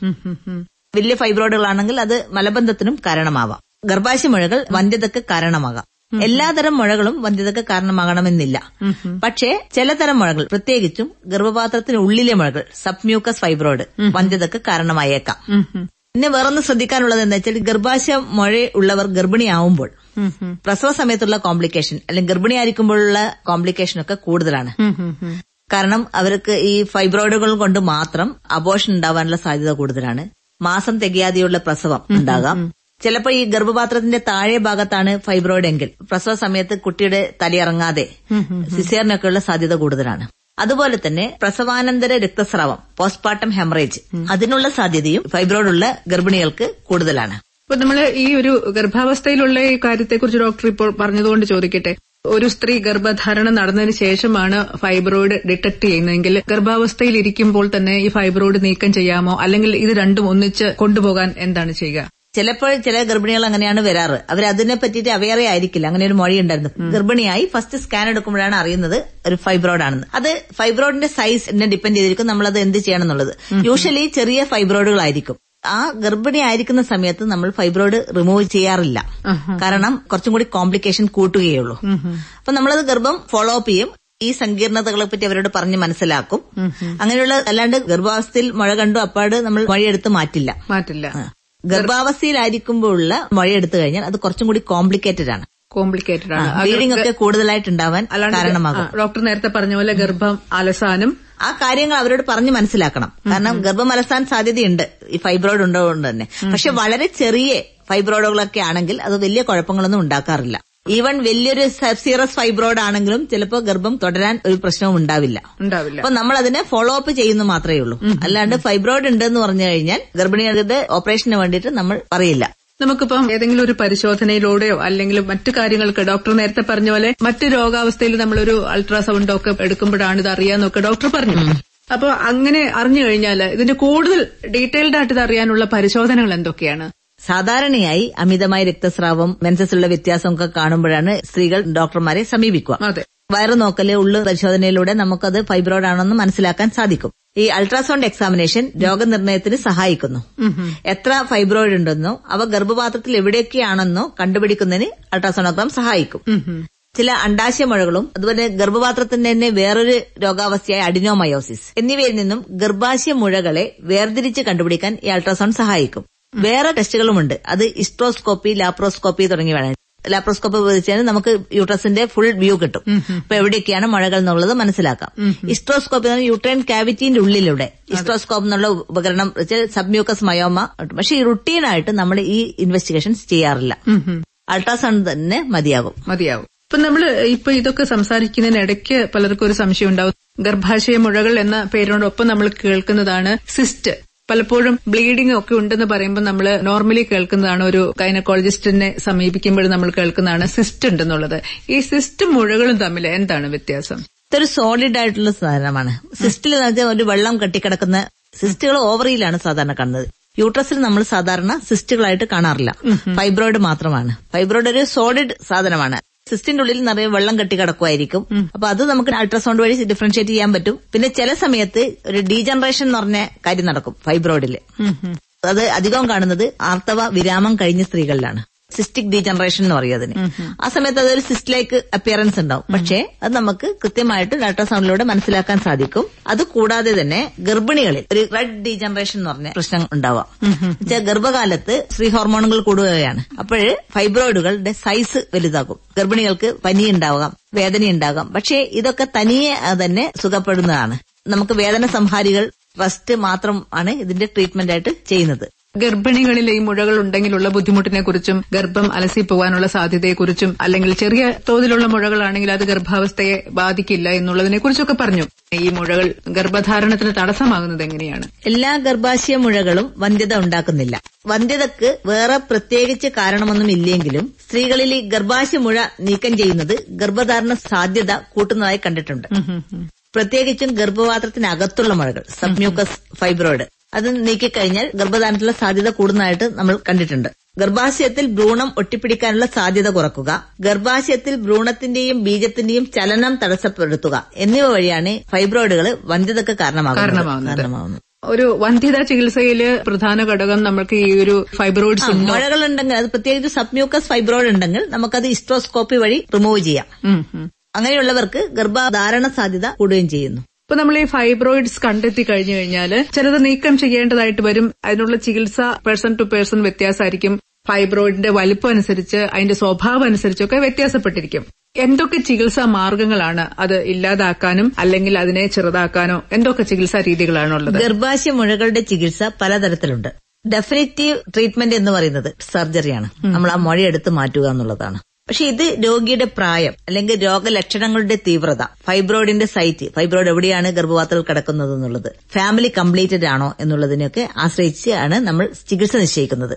Speaker 3: വലിയ ഫൈബ്രോയിഡുകളാണെങ്കിൽ അത് മലബന്ധത്തിനും കാരണമാവാം ഗർഭാശയ മുഴകൾ വന്ധ്യതക്ക് കാരണമാകാം എല്ലാതരം മുഴകളും വന്ധ്യതക്ക് കാരണമാകണമെന്നില്ല പക്ഷേ ചിലതരം മുഴകൾ പ്രത്യേകിച്ചും ഗർഭപാത്രത്തിന് ഉള്ളിലെ മുഴകൾ സബ്മ്യൂക്കസ് ഫൈബ്രോയിഡ് വന്ധ്യതക്ക് കാരണമായേക്കാം
Speaker 2: ഉം, ഉം.
Speaker 3: പിന്നെ വേറൊന്ന് ശ്രദ്ധിക്കാനുള്ളത് എന്താ വെച്ചാൽ ഗർഭാശയ മുഴ ഉള്ളവർ ഗർഭിണിയാവുമ്പോൾ പ്രസവ സമയത്തുള്ള കോംപ്ലിക്കേഷൻ അല്ലെങ്കിൽ ഗർഭിണിയായിരിക്കുമ്പോഴുള്ള കോംപ്ലിക്കേഷൻ ഒക്കെ കൂടുതലാണ് കാരണം അവർക്ക് ഈ ഫൈബ്രോയിഡുകൾ കൊണ്ട് മാത്രം അബോഷൻ ഉണ്ടാവാനുള്ള സാധ്യത കൂടുതലാണ് മാസം തികയാതെയുള്ള പ്രസവം ഉണ്ടാകാം ചിലപ്പോൾ ഈ ഗർഭപാത്രത്തിന്റെ താഴെ ഭാഗത്താണ് ഫൈബ്രോയിഡ് എങ്കിൽ പ്രസവ സമയത്ത് കുട്ടിയുടെ തലയിറങ്ങാതെ സിസേറിനൊക്കെയുള്ള സാധ്യത കൂടുതലാണ് അതുപോലെ തന്നെ പ്രസവാനന്തര രക്തസ്രാവം പോസ്റ്റ്മോർട്ടം ഹെമറേജ് അതിനുള്ള സാധ്യതയും ഫൈബ്രോയിഡ് ഉള്ള ഗർഭിണികൾക്ക് കൂടുതലാണ്
Speaker 2: അപ്പൊ നമ്മള് ഈ ഒരു ഗർഭാവസ്ഥയിലുള്ള ഈ കാര്യത്തെക്കുറിച്ച് ഡോക്ടർ ഇപ്പോൾ പറഞ്ഞതുകൊണ്ട് ചോദിക്കട്ടെ ഒരു സ്ത്രീ ഗർഭധാരണം നടന്നതിന് ശേഷമാണ് ഫൈബ്രോയിഡ് ഡിറ്റക്ട് ചെയ്യുന്നതെങ്കിൽ ഗർഭാവസ്ഥയിൽ ഇരിക്കുമ്പോൾ തന്നെ ഈ ഫൈബ്രോയിഡ് നീക്കം ചെയ്യാമോ അല്ലെങ്കിൽ ഇത് രണ്ടും ഒന്നിച്ച് കൊണ്ടുപോകാൻ എന്താണ് ചെയ്യുക
Speaker 3: ചിലപ്പോൾ ചില ഗർഭിണികൾ അങ്ങനെയാണ് വരാറ് അവർ അതിനെ പറ്റിയിട്ട് അവയറേ ആയിരിക്കില്ല അങ്ങനെ ഒരു മൊഴി ഉണ്ടായിരുന്നു ഗർഭിണിയായി ഫസ്റ്റ് സ്കാൻ എടുക്കുമ്പോഴാണ് അറിയുന്നത് ഒരു ഫൈബ്രോയിഡ് ആണെന്ന് അത് ഫൈബ്രോയിഡിന്റെ സൈസിനെ ഡിപ്പെൻഡ് ചെയ്തിരിക്കും നമ്മളത് എന്ത് ചെയ്യണം എന്നുള്ളത് യൂഷ്വലി ചെറിയ ഫൈബ്രോയിഡുകളായിരിക്കും ആ ഗർഭിണി ആയിരിക്കുന്ന സമയത്ത് നമ്മൾ ഫൈബ്രോയിഡ് റിമൂവ് ചെയ്യാറില്ല കാരണം കുറച്ചും കൂടി കോംപ്ലിക്കേഷൻ കൂട്ടുകയുള്ളൂ അപ്പൊ നമ്മളത് ഗർഭം ഫോളോ അപ്പ് ചെയ്യും ഈ സങ്കീർണതകളെ പറ്റി അവരോട് പറഞ്ഞ് മനസ്സിലാക്കും അങ്ങനെയുള്ള അല്ലാണ്ട് ഗർഭാവസ്ഥയിൽ മഴ കണ്ടു അപ്പാട് നമ്മൾ മഴയെടുത്ത് മാറ്റില്ല
Speaker 2: മാറ്റില്ല
Speaker 3: ഗർഭാവസ്ഥയിലായിരിക്കുമ്പോഴുള്ള മഴയെടുത്തു കഴിഞ്ഞാൽ അത് കുറച്ചും കൂടി കോംപ്ലിക്കേറ്റഡ് ആണ്
Speaker 2: കോംപ്ലിക്കേറ്റഡ് ആണ്
Speaker 3: ബ്ലീഡിംഗ് ഒക്കെ കൂടുതലായിട്ടുണ്ടാവാൻ കാരണമാകും
Speaker 2: ആ, ഡോക്ടർ നേരത്തെ പറഞ്ഞ പോലെ ഗർഭം അലസാനും
Speaker 3: ആ കാര്യങ്ങൾ അവരോട് പറഞ്ഞ് മനസ്സിലാക്കണം കാരണം ഗർഭം അലസാൻ സാധ്യതയുണ്ട് ഈ ഫൈബ്രോയിഡ് ഉണ്ടതുകൊണ്ട് തന്നെ പക്ഷെ വളരെ ചെറിയ ഫൈബ്രോയിഡുകളൊക്കെ ആണെങ്കിൽ അത് വലിയ കുഴപ്പങ്ങളൊന്നും ഉണ്ടാക്കാറില്ല ഈവൻ വലിയൊരു സീറസ് ഫൈബ്രോയിഡ് ആണെങ്കിലും ചിലപ്പോൾ ഗർഭം തുടരാൻ ഒരു പ്രശ്നവും ഉണ്ടാവില്ല
Speaker 2: ഉണ്ടാവില്ല
Speaker 3: അപ്പൊ നമ്മൾ അതിനെ ഫോളോ അപ്പ് ചെയ്യുന്നു മാത്രമേ ഉള്ളൂ അല്ലാണ്ട് ഫൈബ്രോയിഡ് ഉണ്ടെന്ന് പറഞ്ഞു കഴിഞ്ഞാൽ ഗർഭിണികളുടെ ഓപ്പറേഷന് വേണ്ടിയിട്ട് നമ്മൾ പറയില്ല
Speaker 2: നമുക്കിപ്പം ഏതെങ്കിലും ഒരു പരിശോധനയിലൂടെയോ അല്ലെങ്കിൽ മറ്റു കാര്യങ്ങൾക്ക് ഡോക്ടർ നേരത്തെ പറഞ്ഞ പോലെ മറ്റ് രോഗാവസ്ഥയിൽ നമ്മളൊരു അൾട്രാസൗണ്ട് ഒക്കെ എടുക്കുമ്പോഴാണ് ഇത് അറിയാന്നൊക്കെ ഡോക്ടർ പറഞ്ഞു അപ്പൊ അങ്ങനെ അറിഞ്ഞു കഴിഞ്ഞാൽ ഇതിന്റെ കൂടുതൽ ഡീറ്റെയിൽഡ് ആയിട്ട് ഇത് അറിയാനുള്ള പരിശോധനകൾ എന്തൊക്കെയാണ്
Speaker 3: സാധാരണയായി അമിതമായ രക്തസ്രാവം മെൻസസിലുള്ള വ്യത്യാസമൊക്കെ കാണുമ്പോഴാണ് സ്ത്രീകൾ ഡോക്ടർമാരെ സമീപിക്കുക
Speaker 2: അതെ
Speaker 3: വയറു നോക്കല് ഉള്ളു പരിശോധനയിലൂടെ നമുക്കത് ഫൈബ്രോയിഡ് ആണെന്ന് മനസ്സിലാക്കാൻ സാധിക്കും ഈ അൾട്രാസൗണ്ട് എക്സാമിനേഷൻ രോഗനിർണയത്തിന് സഹായിക്കുന്നു എത്ര ഫൈബ്രോയിഡ് ഉണ്ടെന്നോ അവ ഗർഭപാത്രത്തിൽ എവിടെയൊക്കെയാണെന്നോ കണ്ടുപിടിക്കുന്നതിന് അൾട്രാസോണോഗ്രാം സഹായിക്കും ചില അണ്ടാശയമുഴകളും അതുപോലെ ഗർഭപാത്രത്തിന്റെ തന്നെ വേറൊരു രോഗാവസ്ഥയായ അഡിനോമയോസിസ് എന്നിവയിൽ നിന്നും ഗർഭാശയ മുഴകളെ വേർതിരിച്ച് കണ്ടുപിടിക്കാൻ ഈ അൾട്രാസൗണ്ട് സഹായിക്കും വേറെ ടെസ്റ്റുകളുമുണ്ട് അത് ഇസ്ട്രോസ്കോപ്പി ലാപ്രോസ്കോപ്പി തുടങ്ങിയവയാണ് ലാപ്രോസ്കോപ്പി ഉപയോഗിച്ചാൽ നമുക്ക് യൂട്രസിന്റെ ഫുൾ വ്യൂ കിട്ടും അപ്പൊ എവിടെയൊക്കെയാണ് മഴകൾ എന്നുള്ളത് മനസ്സിലാക്കാം ഇസ്ട്രോസ്കോപ്പി എന്ന് പറഞ്ഞാൽ യൂട്രൈൻ ക്യാവിറ്റിന്റെ ഉള്ളിലൂടെ ഇസ്ട്രോസ്കോപ്പ് എന്നുള്ള ഉപകരണം വെച്ചാൽ സബ്മ്യൂക്കസ് മയോമ പക്ഷെ ഈ റുട്ടീനായിട്ട് നമ്മൾ ഈ ഇൻവെസ്റ്റിഗേഷൻസ് ചെയ്യാറില്ല അൾട്രാസൗണ്ട് തന്നെ മതിയാകും
Speaker 2: മതിയാവും ഇപ്പൊ നമ്മൾ ഇപ്പൊ ഇതൊക്കെ സംസാരിക്കുന്നതിനിടയ്ക്ക് പലർക്കും ഒരു സംശയം ഉണ്ടാവും ഗർഭാശയ മുഴകൾ എന്ന പേരിനോടൊപ്പം നമ്മൾ കേൾക്കുന്നതാണ് സിസ്റ്റ് പലപ്പോഴും ബ്ലീഡിംഗ് ഒക്കെ ഉണ്ടെന്ന് പറയുമ്പോൾ നമ്മൾ നോർമലി കേൾക്കുന്നതാണ് ഒരു ഗൈനക്കോളജിസ്റ്റിനെ സമീപിക്കുമ്പോൾ നമ്മൾ കേൾക്കുന്നതാണ് സിസ്റ്റ് ഉണ്ടെന്നുള്ളത് ഈ സിസ്റ്റും മുഴകളും തമ്മിൽ എന്താണ് വ്യത്യാസം
Speaker 3: ഇതൊരു സോളിഡ് ആയിട്ടുള്ള സാധനമാണ് സിസ്റ്റിൽ എന്ന് വെച്ചാൽ ഒരു വെള്ളം കെട്ടിക്കിടക്കുന്ന സിസ്റ്റുകൾ ഓവറിയിലാണ് സാധാരണ കാണുന്നത് യൂട്രസിൽ നമ്മൾ സാധാരണ സിസ്റ്റുകളായിട്ട് കാണാറില്ല ഫൈബ്രോയിഡ് മാത്രമാണ് ഫൈബ്രോയിഡ് ഒരു സോളിഡ് സാധനമാണ് സിസ്റ്റിന്റെ ഉള്ളിൽ നിറയെ വെള്ളം കെട്ടി കിടക്കുമായിരിക്കും അപ്പൊ അത് നമുക്ക് അൾട്രാസൗണ്ട് വഴി ഡിഫറൻഷിയേറ്റ് ചെയ്യാൻ പറ്റും പിന്നെ ചില സമയത്ത് ഒരു ഡീജനറേഷൻ എന്ന് പറഞ്ഞ കാര്യം നടക്കും ഫൈബ്രോയിഡില് അത് അധികം കാണുന്നത് ആർത്തവ വിരാമം കഴിഞ്ഞ സ്ത്രീകളിലാണ് സിസ്റ്റിക് ഡീജനറേഷൻ എന്ന് പറയും അതിന് ആ സമയത്ത് അതൊരു സിസ്റ്റിലേക്ക് അപ്പിയറൻസ് ഉണ്ടാവും പക്ഷേ അത് നമുക്ക് കൃത്യമായിട്ട് അൾട്രാസൗണ്ടിലൂടെ മനസ്സിലാക്കാൻ സാധിക്കും അത് കൂടാതെ തന്നെ ഗർഭിണികളിൽ ഒരു റെഡ് ഡീജനറേഷൻ എന്ന് പറഞ്ഞ പ്രശ്നം ഉണ്ടാവാം വെച്ചാൽ ഗർഭകാലത്ത് സ്ത്രീ ഹോർമോണുകൾ കൂടുകയാണ് അപ്പോൾ ഫൈബ്രോയിഡുകളുടെ സൈസ് വലുതാകും ഗർഭിണികൾക്ക് പനി ഉണ്ടാവാം വേദന ഉണ്ടാകാം പക്ഷേ ഇതൊക്കെ തനിയെ തന്നെ സുഖപ്പെടുന്നതാണ് നമുക്ക് വേദന സംഹാരികൾ റസ്റ്റ് മാത്രം ആണ് ഇതിന്റെ ട്രീറ്റ്മെന്റ് ആയിട്ട് ചെയ്യുന്നത്
Speaker 2: ഗർഭിണികളിൽ ഈ മുഴകൾ ഉണ്ടെങ്കിലുള്ള ബുദ്ധിമുട്ടിനെ കുറിച്ചും ഗർഭം അലസി പോകാനുള്ള സാധ്യതയെക്കുറിച്ചും അല്ലെങ്കിൽ ചെറിയ തോതിലുള്ള മുഴകളാണെങ്കിൽ അത് ഗർഭാവസ്ഥയെ ബാധിക്കില്ല എന്നുള്ളതിനെ കുറിച്ചൊക്കെ പറഞ്ഞു ഈ മുഴകൾ ഗർഭധാരണത്തിന് തടസ്സമാകുന്നത് എങ്ങനെയാണ്
Speaker 3: എല്ലാ ഗർഭാശയ മുഴകളും വന്ധ്യത ഉണ്ടാക്കുന്നില്ല വന്ധ്യതക്ക് വേറെ പ്രത്യേകിച്ച് കാരണമൊന്നും ഇല്ലെങ്കിലും സ്ത്രീകളിൽ ഈ ഗർഭാശയ മുഴ നീക്കം ചെയ്യുന്നത് ഗർഭധാരണ സാധ്യത കൂട്ടുന്നതായി കണ്ടിട്ടുണ്ട് പ്രത്യേകിച്ചും ഗർഭപാത്രത്തിനകത്തുള്ള മുഴകൾ സബ്മ്യൂക്കസ് ഫൈബ്രോയിഡ് അത് നീക്കിക്കഴിഞ്ഞാൽ ഗർഭധാരണത്തിലുള്ള സാധ്യത കൂടുന്നതായിട്ട് നമ്മൾ കണ്ടിട്ടുണ്ട് ഗർഭാശയത്തിൽ ഭ്രൂണം ഒട്ടിപ്പിടിക്കാനുള്ള സാധ്യത കുറക്കുക ഗർഭാശയത്തിൽ ഭ്രൂണത്തിന്റെയും ബീജത്തിന്റെയും ചലനം തടസ്സപ്പെടുത്തുക എന്നിവ വഴിയാണ് ഫൈബ്രോയിഡുകൾ വന്ധ്യതക്ക് കാരണമാകുന്നത്
Speaker 2: കാരണമാകുന്നത്.
Speaker 3: കാരണമാകുന്നത്
Speaker 2: ഒരു വന്ധ്യത ചികിത്സയില് പ്രധാന ഘടകം നമുക്ക് ഈ ഒരു ഫൈബ്രോയിഡ്സ് ഉണ്ടോ
Speaker 3: മുഴകൾ ഉണ്ടെങ്കിൽ അത് പ്രത്യേകിച്ച് സബ്മ്യൂക്കസ് ഫൈബ്രോയിഡ് ഉണ്ടെങ്കിൽ നമുക്കത് ഇസ്ട്രോസ്കോപ്പി വഴി റിമൂവ് ചെയ്യാം
Speaker 2: ഉം, ഉം.
Speaker 3: അങ്ങനെയുള്ളവർക്ക് ഗർഭധാരണ സാധ്യത കൂടുകയും ചെയ്യുന്നു
Speaker 2: ഇപ്പൊ നമ്മൾ ഈ ഫൈബ്രോയിഡ്സ് കണ്ടെത്തി കഴിഞ്ഞു കഴിഞ്ഞാൽ ചിലത് നീക്കം ചെയ്യേണ്ടതായിട്ട് വരും അതിനുള്ള ചികിത്സ പേഴ്സൺ ടു പേഴ്സൺ വ്യത്യാസമായിരിക്കും ഫൈബ്രോയിഡിന്റെ വലിപ്പം അനുസരിച്ച് അതിന്റെ സ്വഭാവം അനുസരിച്ചൊക്കെ വ്യത്യാസപ്പെട്ടിരിക്കും എന്തൊക്കെ ചികിത്സാ മാർഗങ്ങളാണ് അത് ഇല്ലാതാക്കാനും അല്ലെങ്കിൽ അതിനെ ചെറുതാക്കാനോ എന്തൊക്കെ ചികിത്സാ രീതികളാണുള്ളത്
Speaker 3: ഗർഭാശയ മുഴകളുടെ ചികിത്സ പലതരത്തിലുണ്ട് ഡെഫിനറ്റീവ് ട്രീറ്റ്മെന്റ് എന്ന് പറയുന്നത് സർജറിയാണ് നമ്മൾ ആ മുഴ എടുത്ത് മാറ്റുക എന്നുള്ളതാണ് പക്ഷെ ഇത് രോഗിയുടെ പ്രായം അല്ലെങ്കിൽ രോഗലക്ഷണങ്ങളുടെ തീവ്രത ഫൈബ്രോയിഡിന്റെ സൈറ്റ് ഫൈബ്രോയിഡ് എവിടെയാണ് ഗർഭപാത്രത്തിൽ കിടക്കുന്നത് എന്നുള്ളത് ഫാമിലി കംപ്ലീറ്റഡ് ആണോ എന്നുള്ളതിനൊക്കെ ആശ്രയിച്ചാണ് നമ്മൾ ചികിത്സ നിശ്ചയിക്കുന്നത്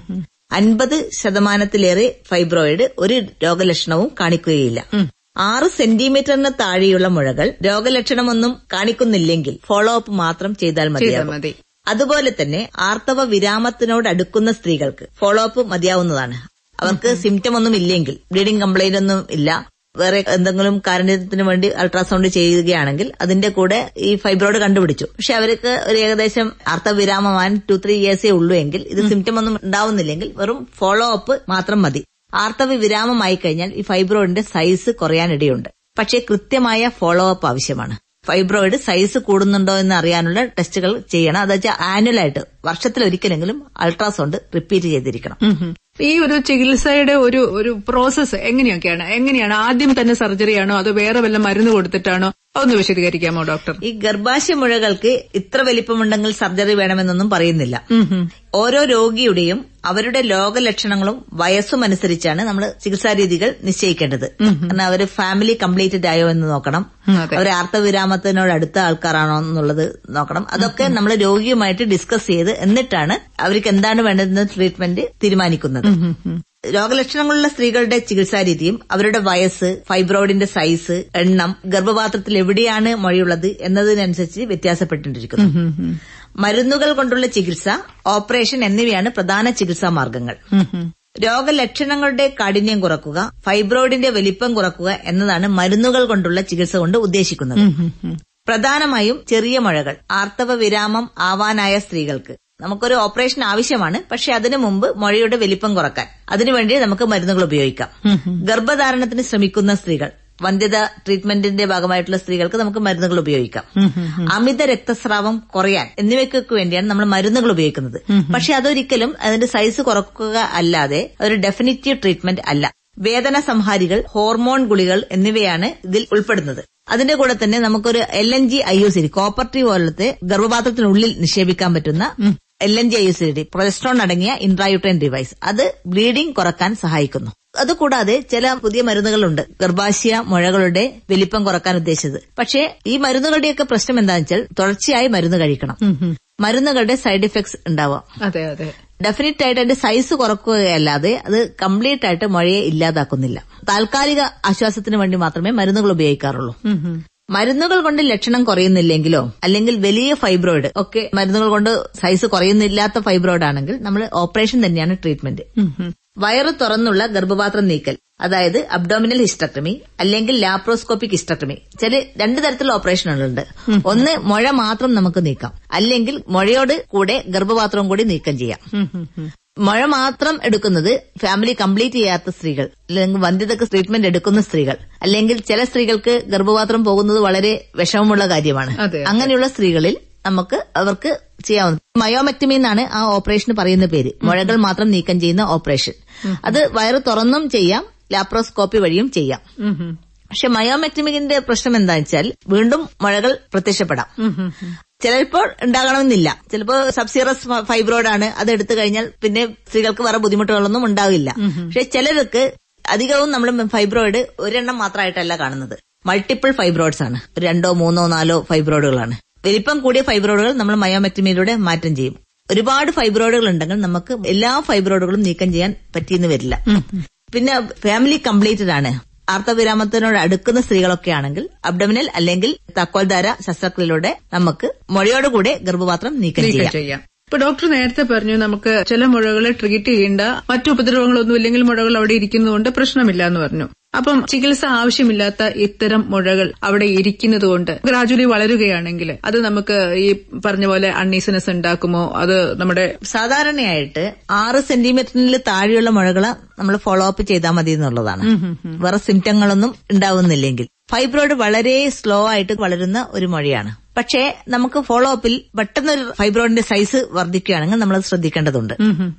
Speaker 3: അൻപത് ശതമാനത്തിലേറെ ഫൈബ്രോയിഡ് ഒരു രോഗലക്ഷണവും കാണിക്കുകയില്ല ആറ് സെന്റിമീറ്ററിന് താഴെയുള്ള മുഴകൾ രോഗലക്ഷണമൊന്നും കാണിക്കുന്നില്ലെങ്കിൽ ഫോളോ അപ്പ് മാത്രം ചെയ്താൽ
Speaker 2: ചെയ്താൽ
Speaker 3: മതിയാകും
Speaker 2: മതി
Speaker 3: അതുപോലെ തന്നെ ആർത്തവ വിരാമത്തിനോട് അടുക്കുന്ന സ്ത്രീകൾക്ക് ഫോളോ അപ്പ് മതിയാവുന്നതാണ് അവർക്ക് സിംറ്റം ഒന്നും ഇല്ലെങ്കിൽ ബ്ലീഡിംഗ് കംപ്ലൈന്റ് ഒന്നും ഇല്ല വേറെ എന്തെങ്കിലും കാരണത്തിന് വേണ്ടി അൾട്രാസൗണ്ട് ചെയ്യുകയാണെങ്കിൽ അതിന്റെ കൂടെ ഈ ഫൈബ്രോയിഡ് കണ്ടുപിടിച്ചു പക്ഷെ അവർക്ക് ഒരു ഏകദേശം അർത്ഥവിരാമമാൻ ടു ത്രീ ഇയേഴ്സേ ഉള്ളൂ എങ്കിൽ ഇത് സിംറ്റം ഒന്നും ഉണ്ടാവുന്നില്ലെങ്കിൽ വെറും ഫോളോ അപ്പ് മാത്രം മതി ആർത്തവ വിരാമമായി കഴിഞ്ഞാൽ ഈ ഫൈബ്രോയിഡിന്റെ സൈസ് കുറയാനിടയുണ്ട് പക്ഷേ കൃത്യമായ ഫോളോ അപ്പ് ആവശ്യമാണ് ഫൈബ്രോയിഡ് സൈസ് കൂടുന്നുണ്ടോ എന്ന് അറിയാനുള്ള ടെസ്റ്റുകൾ ചെയ്യണം അത് വെച്ചാൽ ആനുവൽ ആയിട്ട് വർഷത്തിൽ ഒരിക്കലെങ്കിലും അൾട്രാസൗണ്ട് റിപ്പീറ്റ് ചെയ്തിരിക്കണം
Speaker 2: ഉം. ഈ ഒരു ചികിത്സയുടെ ഒരു ഒരു പ്രോസസ്സ് എങ്ങനെയൊക്കെയാണ് എങ്ങനെയാണ് ആദ്യം തന്നെ സർജറിയാണോ അതോ വേറെ വല്ല മരുന്ന് കൊടുത്തിട്ടാണോ ഒന്ന് വിശദീകരിക്കാമോ ഡോക്ടർ
Speaker 3: ഈ ഗർഭാശയ മുഴകൾക്ക് ഇത്ര വലിപ്പമുണ്ടെങ്കിൽ സർജറി വേണമെന്നൊന്നും പറയുന്നില്ല ഓരോ രോഗിയുടെയും അവരുടെ രോഗലക്ഷണങ്ങളും വയസ്സും അനുസരിച്ചാണ് നമ്മൾ ചികിത്സാ രീതികൾ നിശ്ചയിക്കേണ്ടത് കാരണം അവര് ഫാമിലി കംപ്ലീറ്റഡ് ആയോ എന്ന് നോക്കണം
Speaker 2: ഉം, അതെ.
Speaker 3: അവർ ആർത്തവിരാമത്തിനോട് അടുത്ത ആൾക്കാരാണോ എന്നുള്ളത് നോക്കണം അതൊക്കെ നമ്മൾ രോഗിയുമായിട്ട് ഡിസ്കസ് ചെയ്ത് എന്നിട്ടാണ് അവർക്ക് എന്താണ് വേണ്ടതെന്ന് ട്രീറ്റ്മെന്റ് തീരുമാനിക്കുന്നത് രോഗലക്ഷണങ്ങളുള്ള സ്ത്രീകളുടെ ചികിത്സാ രീതിയും അവരുടെ വയസ്സ് ഫൈബ്രോയിഡിന്റെ സൈസ് എണ്ണം ഗർഭപാത്രത്തിൽ എവിടെയാണ് മൊഴിയുള്ളത് എന്നതിനനുസരിച്ച് വ്യത്യാസപ്പെട്ടിരിക്കുന്നു മരുന്നുകൾ കൊണ്ടുള്ള ചികിത്സ ഓപ്പറേഷൻ എന്നിവയാണ് പ്രധാന ചികിത്സാ മാർഗങ്ങൾ രോഗലക്ഷണങ്ങളുടെ കാഠിന്യം കുറക്കുക ഫൈബ്രോയിഡിന്റെ വലിപ്പം കുറക്കുക എന്നതാണ് മരുന്നുകൾ കൊണ്ടുള്ള ചികിത്സ കൊണ്ട് ഉദ്ദേശിക്കുന്നത് പ്രധാനമായും ചെറിയ മുഴകൾ ആർത്തവ വിരാമം ആവാനായ സ്ത്രീകൾക്ക് നമുക്കൊരു ഓപ്പറേഷൻ ആവശ്യമാണ് പക്ഷെ അതിനു മുമ്പ് മുഴയുടെ വലിപ്പം കുറക്കാൻ അതിനുവേണ്ടി നമുക്ക് മരുന്നുകൾ ഉപയോഗിക്കാം ഗർഭധാരണത്തിന് ശ്രമിക്കുന്ന സ്ത്രീകൾ വന്ധ്യത ട്രീറ്റ്മെന്റിന്റെ ഭാഗമായിട്ടുള്ള സ്ത്രീകൾക്ക് നമുക്ക് മരുന്നുകൾ ഉപയോഗിക്കാം അമിത രക്തസ്രാവം കുറയാൻ എന്നിവയ്ക്കൊക്കെ വേണ്ടിയാണ് നമ്മൾ മരുന്നുകൾ ഉപയോഗിക്കുന്നത് പക്ഷെ അതൊരിക്കലും അതിന്റെ സൈസ് കുറക്കുക അല്ലാതെ ഒരു ഡെഫിനിറ്റീവ് ട്രീറ്റ്മെന്റ് അല്ല വേദന സംഹാരികൾ ഹോർമോൺ ഗുളികൾ എന്നിവയാണ് ഇതിൽ ഉൾപ്പെടുന്നത് അതിന്റെ കൂടെ തന്നെ നമുക്കൊരു L N G I U C D copper T പോലത്തെ ഗർഭപാത്രത്തിനുള്ളിൽ നിക്ഷേപിക്കാൻ പറ്റുന്ന L N G I U C D progesterone അടങ്ങിയ ഇൻട്രായുട്രൈൻ ഡിവൈസ് അത് ബ്ലീഡിംഗ് കുറക്കാൻ സഹായിക്കുന്നു അതുകൂടാതെ ചില പുതിയ മരുന്നുകളുണ്ട് ഗർഭാശയ മുഴകളുടെ വലിപ്പം കുറക്കാൻ ഉദ്ദേശിച്ചത് പക്ഷേ ഈ മരുന്നുകളുടെയൊക്കെ പ്രശ്നം എന്താണെന്ന് വെച്ചാൽ തുടർച്ചയായി മരുന്ന് കഴിക്കണം മരുന്നുകളുടെ സൈഡ് ഇഫക്ട്സ് ഉണ്ടാവാം
Speaker 2: അതെ അതെ
Speaker 3: ഡെഫിനറ്റ് ആയിട്ട് അതിന്റെ സൈസ് കുറക്കുകയല്ലാതെ അത് കംപ്ലീറ്റ് ആയിട്ട് മഴയെ ഇല്ലാതാക്കുന്നില്ല താൽക്കാലിക ആശ്വാസത്തിന് വേണ്ടി മാത്രമേ മരുന്നുകൾ ഉപയോഗിക്കാറുള്ളൂ മരുന്നുകൾ കൊണ്ട് ലക്ഷണം കുറയുന്നില്ലെങ്കിലോ അല്ലെങ്കിൽ വലിയ ഫൈബ്രോയിഡ് ഒക്കെ മരുന്നുകൾ കൊണ്ട് സൈസ് കുറയുന്നില്ലാത്ത ഫൈബ്രോയിഡ് ആണെങ്കിൽ നമ്മൾ ഓപ്പറേഷൻ തന്നെയാണ് ട്രീറ്റ്മെന്റ് വയറ് തുറന്നുള്ള ഗർഭപാത്രം നീക്കൽ അതായത് അബ്ഡോമിനൽ ഹിസ്റ്റക്ടമി അല്ലെങ്കിൽ ലാപ്രോസ്കോപ്പിക് ഹിസ്റ്റക്ടമി ചില രണ്ട് തരത്തിലുള്ള ഓപ്പറേഷനുകളുണ്ട് ഒന്ന് മുഴ മാത്രം നമുക്ക് നീക്കാം അല്ലെങ്കിൽ മുഴയോട് കൂടെ ഗർഭപാത്രവും കൂടി നീക്കം ചെയ്യാം മഴ മാത്രം എടുക്കുന്നത് ഫാമിലി കംപ്ലീറ്റ് ചെയ്യാത്ത സ്ത്രീകൾ അല്ലെങ്കിൽ വന്ധ്യതക്ക് ട്രീറ്റ്മെന്റ് എടുക്കുന്ന സ്ത്രീകൾ അല്ലെങ്കിൽ ചില സ്ത്രീകൾക്ക് ഗർഭപാത്രം പോകുന്നത് വളരെ വിഷമമുള്ള കാര്യമാണ്
Speaker 2: അതെ, അതെ.
Speaker 3: അങ്ങനെയുള്ള സ്ത്രീകളിൽ നമുക്ക് അവർക്ക് ചെയ്യാവുന്നത് മയോമെക്ടമി എന്നാണ് ആ ഓപ്പറേഷന് പറയുന്ന പേര് മുഴകൾ മാത്രം നീക്കം ചെയ്യുന്ന ഓപ്പറേഷൻ അത് വയറ് തുറന്നും ചെയ്യാം ലാപ്രോസ്കോപ്പി വഴിയും ചെയ്യാം പക്ഷെ മയോമെക്ടമിക്കിന്റെ പ്രശ്നം എന്താ വെച്ചാൽ വീണ്ടും മുഴകൾ പ്രത്യക്ഷപ്പെടാം ചിലപ്പോൾ ഉണ്ടാകണമെന്നില്ല ചിലപ്പോൾ സബ്സീറസ് ഫൈബ്രോയിഡ് ആണ് അത് എടുത്തു കഴിഞ്ഞാൽ പിന്നെ സ്ത്രീകൾക്ക് വേറെ ബുദ്ധിമുട്ടുകളൊന്നും ഉണ്ടാവില്ല പക്ഷെ ചിലർക്ക് അധികവും നമ്മൾ ഫൈബ്രോയിഡ് ഒരെണ്ണം മാത്രമായിട്ടല്ല കാണുന്നത് മൾട്ടിപ്പിൾ ഫൈബ്രോയിഡ്സ് ആണ് ഒരു രണ്ടോ മൂന്നോ നാലോ ഫൈബ്രോയിഡുകളാണ് വലിപ്പം കൂടിയ ഫൈബ്രോയിഡുകൾ നമ്മൾ മയോമെക്ടമിയിലൂടെ മാറ്റം ചെയ്യും ഒരുപാട് ഫൈബ്രോയിഡുകൾ ഉണ്ടെങ്കിൽ നമുക്ക് എല്ലാ ഫൈബ്രോയിഡുകളും നീക്കം ചെയ്യാൻ പറ്റിയെന്ന് വരില്ല പിന്നെ ഫാമിലി കംപ്ലീറ്റഡ് ആണ് ആർത്തവിരാമത്തിനോട് അടുക്കുന്ന സ്ത്രീകളൊക്കെ ആണെങ്കിൽ അബ്ഡമിനൽ അല്ലെങ്കിൽ തക്കോൽധാര ശസ്ത്രക്രിയയിലൂടെ നമുക്ക് മുഴയോടുകൂടെ ഗർഭപാത്രം നീക്കം
Speaker 2: നീക്കം
Speaker 3: ചെയ്യാം
Speaker 2: ചെയ്യാം ഇപ്പൊ ഡോക്ടർ നേരത്തെ പറഞ്ഞു നമുക്ക് ചില മുഴകളെ ട്രീറ്റ് ചെയ്യേണ്ട മറ്റു ഉപദ്രവങ്ങളൊന്നും ഇല്ലെങ്കിൽ മുഴകൾ അവിടെ ഇരിക്കുന്നതുകൊണ്ട് പ്രശ്നമില്ല എന്ന് പറഞ്ഞു അപ്പം ചികിത്സ ആവശ്യമില്ലാത്ത ഇത്തരം മുഴകൾ അവിടെ ഇരിക്കുന്നത് കൊണ്ട് ഗ്രാജുവലി വളരുകയാണെങ്കിൽ അത് നമുക്ക് ഈ പറഞ്ഞ പോലെ അണ്ണീസിനെസ് ഉണ്ടാക്കുമോ അത് നമ്മുടെ
Speaker 3: സാധാരണയായിട്ട് ആറ് സെന്റിമീറ്ററിൽ താഴെയുള്ള മുഴകളെ നമ്മൾ ഫോളോ അപ്പ് ചെയ്താൽ മതി എന്നുള്ളതാണ് വേറെ സിംറ്റങ്ങളൊന്നും ഉണ്ടാവുന്നില്ലെങ്കിൽ ഫൈബ്രോയിഡ് വളരെ സ്ലോ ആയിട്ട് വളരുന്ന ഒരു മൊഴിയാണ് പക്ഷേ നമുക്ക് ഫോളോ അപ്പിൽ പെട്ടെന്ന് ഒരു ഫൈബ്രോയിഡിന്റെ സൈസ് വർദ്ധിക്കുകയാണെങ്കിൽ നമ്മൾ ശ്രദ്ധിക്കേണ്ടതുണ്ട്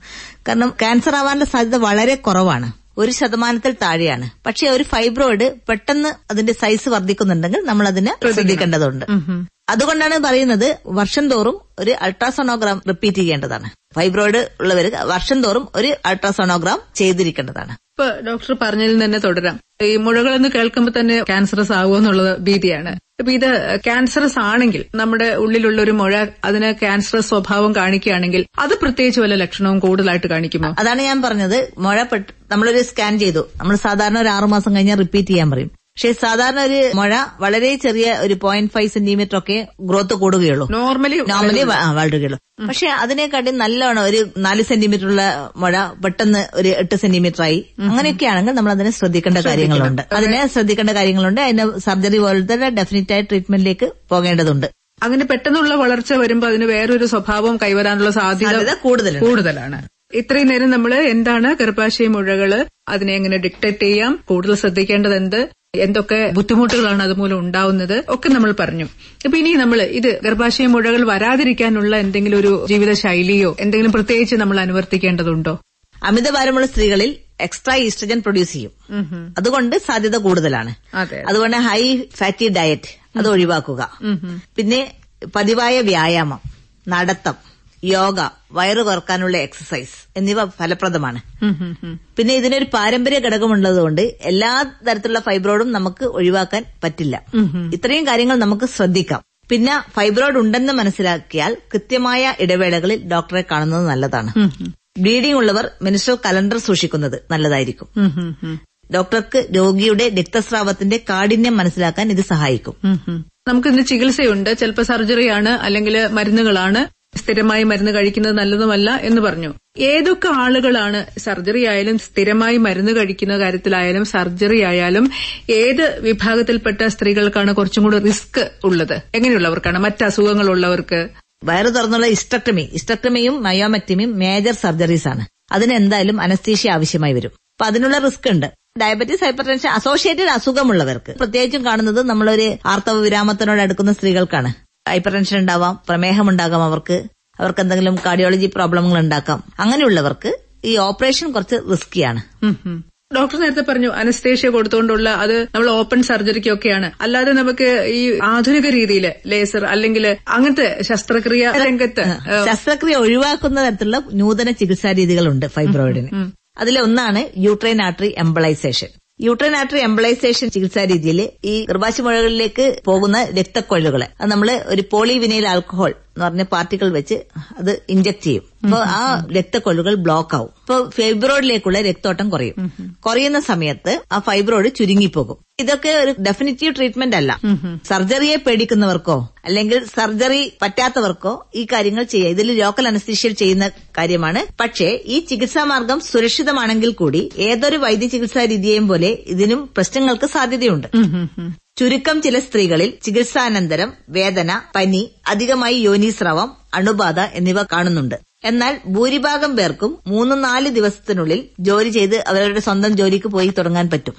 Speaker 3: കാരണം ക്യാൻസർ ആവാനുള്ള സാധ്യത വളരെ കുറവാണ് ഒരു ശതമാനത്തിൽ താഴെയാണ് പക്ഷേ ഒരു ഫൈബ്രോയിഡ് പെട്ടെന്ന് അതിന്റെ സൈസ് വർദ്ധിക്കുന്നുണ്ടെങ്കിൽ നമ്മൾ അതിനെ ശ്രദ്ധിക്കേണ്ടതുണ്ട് അതുകൊണ്ടാണ് പറയുന്നത് വർഷം തോറും ഒരു അൾട്രാസോണോഗ്രാം റിപ്പീറ്റ് ചെയ്യേണ്ടതാണ് ഫൈബ്രോയിഡ് ഉള്ളവർ വർഷം തോറും ഒരു അൾട്രാസോണോഗ്രാം ചെയ്തിരിക്കേണ്ടതാണ്
Speaker 2: ഇപ്പൊ ഡോക്ടർ പറഞ്ഞതിൽ തന്നെ തുടരാം ഈ മുഴകളെന്ന് കേൾക്കുമ്പോൾ തന്നെ ക്യാൻസറസ് ആകുമെന്നുള്ളത് ഭീതിയാണ് ഇപ്പൊ ഇത് ക്യാൻസറസ് ആണെങ്കിൽ നമ്മുടെ ഉള്ളിലുള്ള ഒരു മുഴ അതിന് ക്യാൻസറസ് സ്വഭാവം കാണിക്കുകയാണെങ്കിൽ അത് പ്രത്യേകിച്ച് വല്ല ലക്ഷണവും കൂടുതലായിട്ട് കാണിക്കുമോ
Speaker 3: അതാണ് ഞാൻ പറഞ്ഞത് മുഴ പെട്ട് നമ്മളൊരു സ്കാൻ ചെയ്തു നമ്മൾ സാധാരണ ഒരു ആറുമാസം കഴിഞ്ഞാൽ റിപ്പീറ്റ് ചെയ്യാൻ പറയും പക്ഷേ സാധാരണ ഒരു മുഴ വളരെ ചെറിയ ഒരു പോയിന്റ് ഫൈവ് സെന്റിമീറ്റർ ഒക്കെ ഗ്രോത്ത് കൂടുകയുള്ളൂ
Speaker 2: നോർമലി
Speaker 3: നോർമലി വ- ആ, വളരുകയുള്ളൂ പക്ഷെ അതിനെക്കാട്ടി നല്ലോണം ഒരു നാല് സെന്റിമീറ്റർ ഉള്ള മുഴ പെട്ടെന്ന് ഒരു എട്ട് സെന്റിമീറ്റർ ആയി അങ്ങനെയൊക്കെയാണെങ്കിൽ നമ്മൾ അതിനെ ശ്രദ്ധിക്കേണ്ട കാര്യങ്ങളുണ്ട് അതിനെ ശ്രദ്ധിക്കേണ്ട കാര്യങ്ങളുണ്ട് അതിന് സർജറി പോലത്തെ ഡെഫിനറ്റ് ആയ ട്രീറ്റ്മെന്റിലേക്ക് പോകേണ്ടതുണ്ട്
Speaker 2: അങ്ങനെ പെട്ടെന്നുള്ള വളർച്ച വരുമ്പോൾ അതിന് വേറൊരു സ്വഭാവം കൈവരാനുള്ള
Speaker 3: സാധ്യത
Speaker 2: സാധ്യത
Speaker 3: കൂടുതലുണ്ട്
Speaker 2: കൂടുതലാണ് ഇത്രയും നേരം നമ്മൾ എന്താണ് ഗർഭാശയ മുഴകള് അതിനെ എങ്ങനെ ഡിക്റ്റേറ്റ് ചെയ്യാം കൂടുതൽ ശ്രദ്ധിക്കേണ്ടത് എന്ത് എന്തൊക്കെ ബുദ്ധിമുട്ടുകളാണ് അതുമൂലം ഉണ്ടാവുന്നത് ഒക്കെ നമ്മൾ പറഞ്ഞു അപ്പൊ ഇനി നമ്മൾ ഇത് ഗർഭാശയ മുഴകൾ വരാതിരിക്കാനുള്ള എന്തെങ്കിലും ഒരു ജീവിത ശൈലിയോ എന്തെങ്കിലും പ്രത്യേകിച്ച് നമ്മൾ അനുവർത്തിക്കേണ്ടതുണ്ടോ
Speaker 3: അമിതഭാരമുള്ള സ്ത്രീകളിൽ എക്സ്ട്രാ ഈസ്ട്രജൻ പ്രൊഡ്യൂസ് ചെയ്യും അതുകൊണ്ട് സാധ്യത കൂടുതലാണ്
Speaker 2: അതെ
Speaker 3: അതുകൊണ്ട് ഹൈ ഫാറ്റി ഡയറ്റ് അത് ഒഴിവാക്കുക പിന്നെ പതിവായ വ്യായാമം നടത്തം യോഗ വയറ് കുറക്കാനുള്ള എക്സസൈസ് എന്നിവ ഫലപ്രദമാണ് പിന്നെ ഇതിനൊരു പാരമ്പര്യ ഘടകമുള്ളതുകൊണ്ട് എല്ലാ തരത്തിലുള്ള ഫൈബ്രോയിഡും നമുക്ക് ഒഴിവാക്കാൻ പറ്റില്ല ഇത്രയും കാര്യങ്ങൾ നമുക്ക് ശ്രദ്ധിക്കാം പിന്നെ ഫൈബ്രോയിഡ് ഉണ്ടെന്ന് മനസ്സിലാക്കിയാൽ കൃത്യമായ ഇടവേളകളിൽ ഡോക്ടറെ കാണുന്നത് നല്ലതാണ് ബ്ലീഡിംഗ് ഉള്ളവർ മിനിസ്ട്രൽ കലണ്ടർ സൂക്ഷിക്കുന്നത് നല്ലതായിരിക്കും ഡോക്ടർക്ക് രോഗിയുടെ രക്തസ്രാവത്തിന്റെ കാഠിന്യം മനസ്സിലാക്കാൻ ഇത് സഹായിക്കും
Speaker 2: നമുക്ക് ഇന്ന് ചികിത്സയുണ്ട് ചിലപ്പോൾ സർജറിയാണ് അല്ലെങ്കിൽ മരുന്നുകളാണ് സ്ഥിരമായി മരുന്ന് കഴിക്കുന്നത് നല്ലതുമല്ല എന്ന് പറഞ്ഞു ഏതൊക്കെ ആളുകളാണ് സർജറി ആയാലും സ്ഥിരമായി മരുന്ന് കഴിക്കുന്ന കാര്യത്തിലായാലും സർജറി ആയാലും ഏത് വിഭാഗത്തിൽപ്പെട്ട സ്ത്രീകൾക്കാണ് കുറച്ചും കൂടി റിസ്ക് ഉള്ളത് എങ്ങനെയുള്ളവർക്കാണ് മറ്റ് അസുഖങ്ങളുള്ളവർക്ക്
Speaker 3: വയറ് തുറന്നുള്ള ഇസ്റ്റക്ടമി ഇസ്റ്റക്ടമിയും മയോമെക്ടമിയും മേജർ സർജറീസ് ആണ് അതിന് എന്തായാലും അനസ്തീഷ്യ ആവശ്യമായി വരും അപ്പൊ അതിനുള്ള റിസ്ക് ഉണ്ട് ഡയബറ്റീസ് ഹൈപ്പർ ടെൻഷൻ അസോസിയേറ്റഡ് അസുഖമുള്ളവർക്ക് പ്രത്യേകിച്ചും കാണുന്നത് നമ്മളൊരു ആർത്തവ വിരാമത്തിനോട് അടുക്കുന്ന സ്ത്രീകൾക്കാണ് ഹൈപ്പർ ടെൻഷൻ ഉണ്ടാവാം പ്രമേഹം ഉണ്ടാകാം അവർക്ക് അവർക്ക് എന്തെങ്കിലും കാർഡിയോളജി പ്രോബ്ലങ്ങൾ ഉണ്ടാക്കാം അങ്ങനെയുള്ളവർക്ക് ഈ ഓപ്പറേഷൻ കുറച്ച് റിസ്കിയാണ്
Speaker 2: ഡോക്ടർ നേരത്തെ പറഞ്ഞു അനസ്തേഷ്യ കൊടുത്തുകൊണ്ടുള്ള അത് നമ്മൾ ഓപ്പൺ സർജറിക്കൊക്കെയാണ് അല്ലാതെ നമുക്ക് ഈ ആധുനിക രീതിയിൽ ലേസർ അല്ലെങ്കിൽ അങ്ങനത്തെ ശസ്ത്രക്രിയ രംഗത്ത് ഏഹ്,
Speaker 3: ശസ്ത്രക്രിയ ഒഴിവാക്കുന്ന തരത്തിലുള്ള നൂതന ചികിത്സാ രീതികളുണ്ട് ഫൈബ്രോയിഡിന് അതിലെ ഒന്നാണ് uterine artery embolisation uterine artery embolisation ചികിത്സാ രീതിയിൽ ഈ ഗർഭാശയമുഴകളിലേക്ക് പോകുന്ന രക്തക്കൊഴലുകളെ അത് നമ്മൾ ഒരു പോളിവിനൈൽ ആൽക്കഹോൾ എന്ന് പറഞ്ഞ പാർട്ടിക്കിൾ വെച്ച് അത് ഇഞ്ചക്ട് ചെയ്യും അപ്പോൾ ആ രക്തക്കൊള്ളുകൾ ബ്ലോക്ക് ആവും അപ്പോൾ ഫൈബ്രോയിഡിലേക്കുള്ള രക്തോട്ടം കുറയും കുറയുന്ന സമയത്ത് ആ ഫൈബ്രോയിഡ് ചുരുങ്ങിപ്പോകും ഇതൊക്കെ ഒരു ഡെഫിനിറ്റീവ് ട്രീറ്റ്മെന്റ് അല്ല സർജറിയെ പേടിക്കുന്നവർക്കോ അല്ലെങ്കിൽ സർജറി പറ്റാത്തവർക്കോ ഈ കാര്യങ്ങൾ ചെയ്യാം ഇതിൽ ലോക്കൽ അനസ്തീഷ്യയിൽ ചെയ്യുന്ന കാര്യമാണ് പക്ഷേ ഈ ചികിത്സാ മാർഗം സുരക്ഷിതമാണെങ്കിൽ കൂടി ഏതൊരു വൈദ്യ ചികിത്സാ രീതിയെയും പോലെ ഇതിനും പ്രശ്നങ്ങൾക്ക് സാധ്യതയുണ്ട് ചുരുക്കം ചില സ്ത്രീകളിൽ ചികിത്സാനന്തരം വേദന പനി അധികമായി യോനീസ്രവം അണുബാധ എന്നിവ കാണുന്നുണ്ട് എന്നാൽ ഭൂരിഭാഗം പേർക്കും മൂന്ന് നാല് ദിവസത്തിനുള്ളിൽ ജോലി ചെയ്ത് അവരുടെ സ്വന്തം ജോലിക്ക് പോയി തുടങ്ങാൻ പറ്റും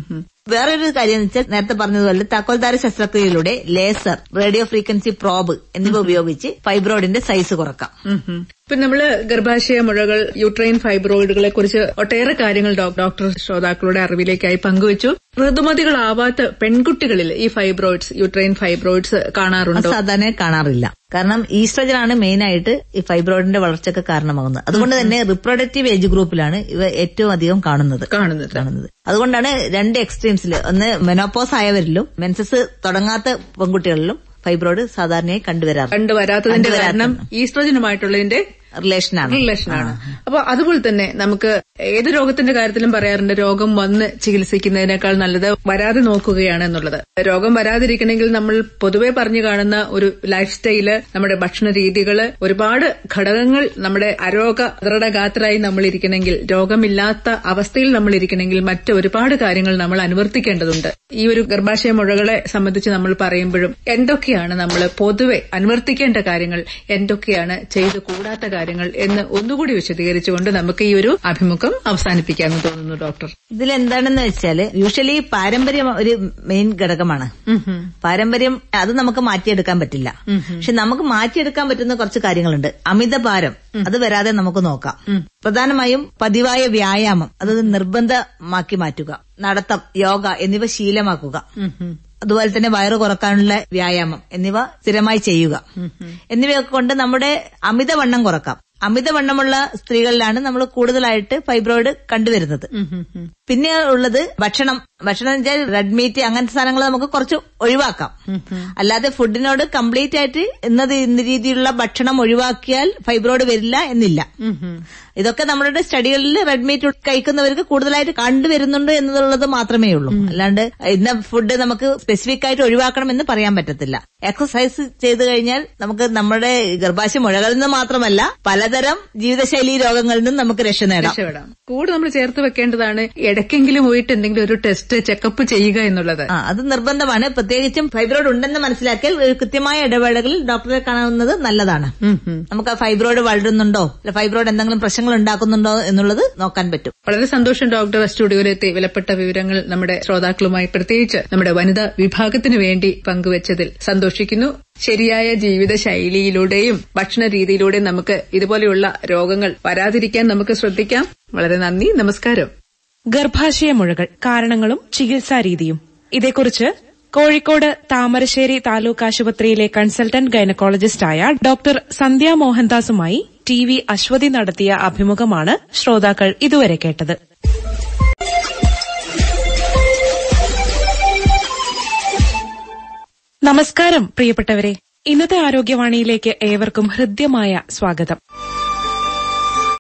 Speaker 3: വേറൊരു കാര്യം എന്ന് വെച്ചാൽ നേരത്തെ പറഞ്ഞതുപോലെ താക്കോൽദാര ശസ്ത്രക്രിയയിലൂടെ ലേസർ റേഡിയോ ഫ്രീക്വൻസി പ്രോബ് എന്നിവ ഉപയോഗിച്ച് ഫൈബ്രോയിഡിന്റെ സൈസ് കുറക്കാം
Speaker 2: ഇപ്പൊ നമ്മള് ഗർഭാശയ മുഴകൾ യൂട്രൈൻ ഫൈബ്രോയിഡുകളെ കുറിച്ച് ഒട്ടേറെ കാര്യങ്ങൾ ഡോ- ഡോക്ടർ ശ്രോതാക്കളുടെ അറിവിലേക്കായി പങ്കുവച്ചു ഋതുമതികളാവാത്ത പെൺകുട്ടികളിൽ ഈ ഫൈബ്രോയിഡ്സ് യൂട്രൈൻ ഫൈബ്രോയിഡ്സ്
Speaker 3: അത്
Speaker 2: കാണാറുണ്ടോ
Speaker 3: സാധാരണ കാണാറില്ല കാരണം ഈസ്ട്രജൻ ആണ് മെയിൻ ആയിട്ട് ഈ ഫൈബ്രോയിഡിന്റെ വളർച്ചയ്ക്ക് കാരണമാകുന്നത് അതുകൊണ്ട് തന്നെ റിപ്രൊഡക്റ്റീവ് ഏജ് ഗ്രൂപ്പിലാണ് ഇവ ഏറ്റവും അധികം കാണുന്നത്
Speaker 2: കാണുന്നത്
Speaker 3: കാണുന്നത് അതുകൊണ്ടാണ് രണ്ട് എക്സ്ട്രീംസിൽ ഒന്ന് മെനോപ്പോസ് ആയവരിലും മെൻസസ് തുടങ്ങാത്ത പെൺകുട്ടികളിലും ഫൈബ്രോയിഡ് സാധാരണയായി കണ്ടുവരാറ്
Speaker 2: കണ്ടുവരാത്തതിന്റെ കാരണം ഈസ്ട്രോജനുമായിട്ടുള്ളതിന്റെ
Speaker 3: റിലേഷനാണ്
Speaker 2: റിലേഷനാണ് അപ്പൊ അതുപോലെ തന്നെ നമുക്ക് ഏത് രോഗത്തിന്റെ കാര്യത്തിലും പറയാറുണ്ട് രോഗം വന്ന് ചികിത്സിക്കുന്നതിനേക്കാൾ നല്ലത് വരാതെ നോക്കുകയാണ് എന്നുള്ളത് രോഗം വരാതിരിക്കണമെങ്കിൽ നമ്മൾ പൊതുവെ പറഞ്ഞു കാണുന്ന ഒരു ലൈഫ് സ്റ്റൈല് നമ്മുടെ ഭക്ഷണ രീതികള് ഒരുപാട് ഘടകങ്ങൾ നമ്മുടെ അരോഗ ദൃഢഗാത്രായി നമ്മൾ ഇരിക്കണമെങ്കിൽ രോഗമില്ലാത്ത അവസ്ഥയിൽ നമ്മൾ ഇരിക്കണമെങ്കിൽ മറ്റ് ഒരുപാട് കാര്യങ്ങൾ നമ്മൾ അനുവർത്തിക്കേണ്ടതുണ്ട് ഈ ഒരു ഗർഭാശയ മുഴകളെ സംബന്ധിച്ച് നമ്മൾ പറയുമ്പോഴും എന്തൊക്കെയാണ് നമ്മൾ പൊതുവെ അനുവർത്തിക്കേണ്ട കാര്യങ്ങൾ എന്തൊക്കെയാണ് ചെയ്തു കൂടാത്ത കാര്യങ്ങൾ കാര്യങ്ങൾ എന്ന് ഒന്നുകൂടി വിശദീകരിച്ചുകൊണ്ട് നമുക്ക് ഈ ഒരു അഭിമുഖം അവസാനിപ്പിക്കാമെന്ന് തോന്നുന്നു ഡോക്ടർ
Speaker 3: ഇതിലെന്താണെന്ന് വെച്ചാല് യൂഷ്വലി പാരമ്പര്യം ഒരു മെയിൻ ഘടകമാണ് പാരമ്പര്യം അത് നമുക്ക് മാറ്റിയെടുക്കാൻ പറ്റില്ല പക്ഷെ നമുക്ക് മാറ്റിയെടുക്കാൻ പറ്റുന്ന കുറച്ച് കാര്യങ്ങളുണ്ട് അമിതഭാരം അത് വരാതെ നമുക്ക് നോക്കാം പ്രധാനമായും പതിവായ വ്യായാമം അത് നിർബന്ധമാക്കി മാറ്റുക നടത്തം യോഗ എന്നിവ ശീലമാക്കുക അതുപോലെ തന്നെ വയറ് കുറക്കാനുള്ള വ്യായാമം എന്നിവ സ്ഥിരമായി ചെയ്യുക എന്നിവയൊക്കെ കൊണ്ട് നമ്മുടെ അമിതവണ്ണം കുറക്കാം അമിതവണ്ണമുള്ള സ്ത്രീകളിലാണ് നമ്മൾ കൂടുതലായിട്ട് ഫൈബ്രോയിഡ് കണ്ടുവരുന്നത് പിന്നെ ഉള്ളത് ഭക്ഷണം ഭക്ഷണം എന്ന് വെച്ചാൽ റെഡ് മീറ്റ് അങ്ങനത്തെ സാധനങ്ങൾ നമുക്ക് കുറച്ച് ഒഴിവാക്കാം അല്ലാതെ ഫുഡിനോട് കംപ്ലീറ്റ് ആയിട്ട് ഇന്നത് ഇന്ന രീതിയിലുള്ള ഭക്ഷണം ഒഴിവാക്കിയാൽ ഫൈബ്രോയിഡ് വരില്ല എന്നില്ല ഇതൊക്കെ നമ്മളുടെ സ്റ്റഡികളിൽ റെഡ് മീറ്റ് കഴിക്കുന്നവർക്ക് കൂടുതലായിട്ട് കണ്ടുവരുന്നുണ്ട് എന്നുള്ളത് മാത്രമേ ഉള്ളൂ അല്ലാണ്ട് ഇന്ന ഫുഡ് നമുക്ക് സ്പെസിഫിക് ആയിട്ട് ഒഴിവാക്കണം എന്ന് പറയാൻ പറ്റത്തില്ല എക്സസൈസ് ചെയ്തു കഴിഞ്ഞാൽ നമുക്ക് നമ്മുടെ ഗർഭാശയ മുഴകളിൽ നിന്ന് മാത്രമല്ല പലതരം ജീവിതശൈലി രോഗങ്ങളിൽ നിന്നും നമുക്ക് രക്ഷ നേടാം
Speaker 2: രക്ഷപ്പെടാം കൂടെ നമ്മൾ ചേർത്ത് വെക്കേണ്ടതാണ് ഇടയ്ക്കെങ്കിലും പോയിട്ട് എന്തെങ്കിലും ഒരു ടെസ്റ്റ് ചെക്കപ്പ് ചെയ്യുക എന്നുള്ളത്
Speaker 3: ആ അത് നിർബന്ധമാണ് പ്രത്യേകിച്ചും ഫൈബ്രോയിഡ് ഉണ്ടെന്ന് മനസ്സിലാക്കിയാൽ ഒരു കൃത്യമായ ഇടവേളകളിൽ ഡോക്ടറെ കാണുന്നത് നല്ലതാണ് നമുക്ക് ആ ഫൈബ്രോയിഡ് വളരുന്നുണ്ടോ അല്ല ഫൈബ്രോയിഡ് എന്തെങ്കിലും പ്രശ്നങ്ങൾ ഉണ്ടാക്കുന്നുണ്ടോ എന്നുള്ളത് നോക്കാൻ പറ്റും
Speaker 2: വളരെ സന്തോഷം ഡോക്ടർ സ്റ്റുഡിയോയിലെത്തി വിലപ്പെട്ട വിവരങ്ങൾ നമ്മുടെ ശ്രോതാക്കളുമായി പ്രത്യേകിച്ച് നമ്മുടെ വനിതാ വിഭാഗത്തിന് വേണ്ടി പങ്കുവച്ചതിൽ സന്തോഷിക്കുന്നു ശരിയായ ജീവിത ശൈലിയിലൂടെയും ഭക്ഷണ രീതിയിലൂടെയും നമുക്ക് ഇതുപോലെയുള്ള രോഗങ്ങൾ വരാതിരിക്കാൻ നമുക്ക് ശ്രദ്ധിക്കാം വളരെ നന്ദി നമസ്കാരം
Speaker 1: ഗർഭാശയ മുഴകൾ കാരണങ്ങളും ചികിത്സാരീതിയും ഇതേക്കുറിച്ച് കോഴിക്കോട് താമരശ്ശേരി താലൂക്ക് ആശുപത്രിയിലെ കൺസൾട്ടന്റ് ഗൈനക്കോളജിസ്റ്റായ ഡോക്ടർ സന്ധ്യ മോഹൻദാസുമായി ടി വി അശ്വതി നടത്തിയ അഭിമുഖമാണ് ശ്രോതാക്കൾ ഇതുവരെ കേട്ടത് നമസ്കാരം പ്രിയപ്പെട്ടവരെ ഇന്നത്തെ ആരോഗ്യവാണിയിലേക്ക് ഏവർക്കും ഹൃദ്യമായ സ്വാഗതം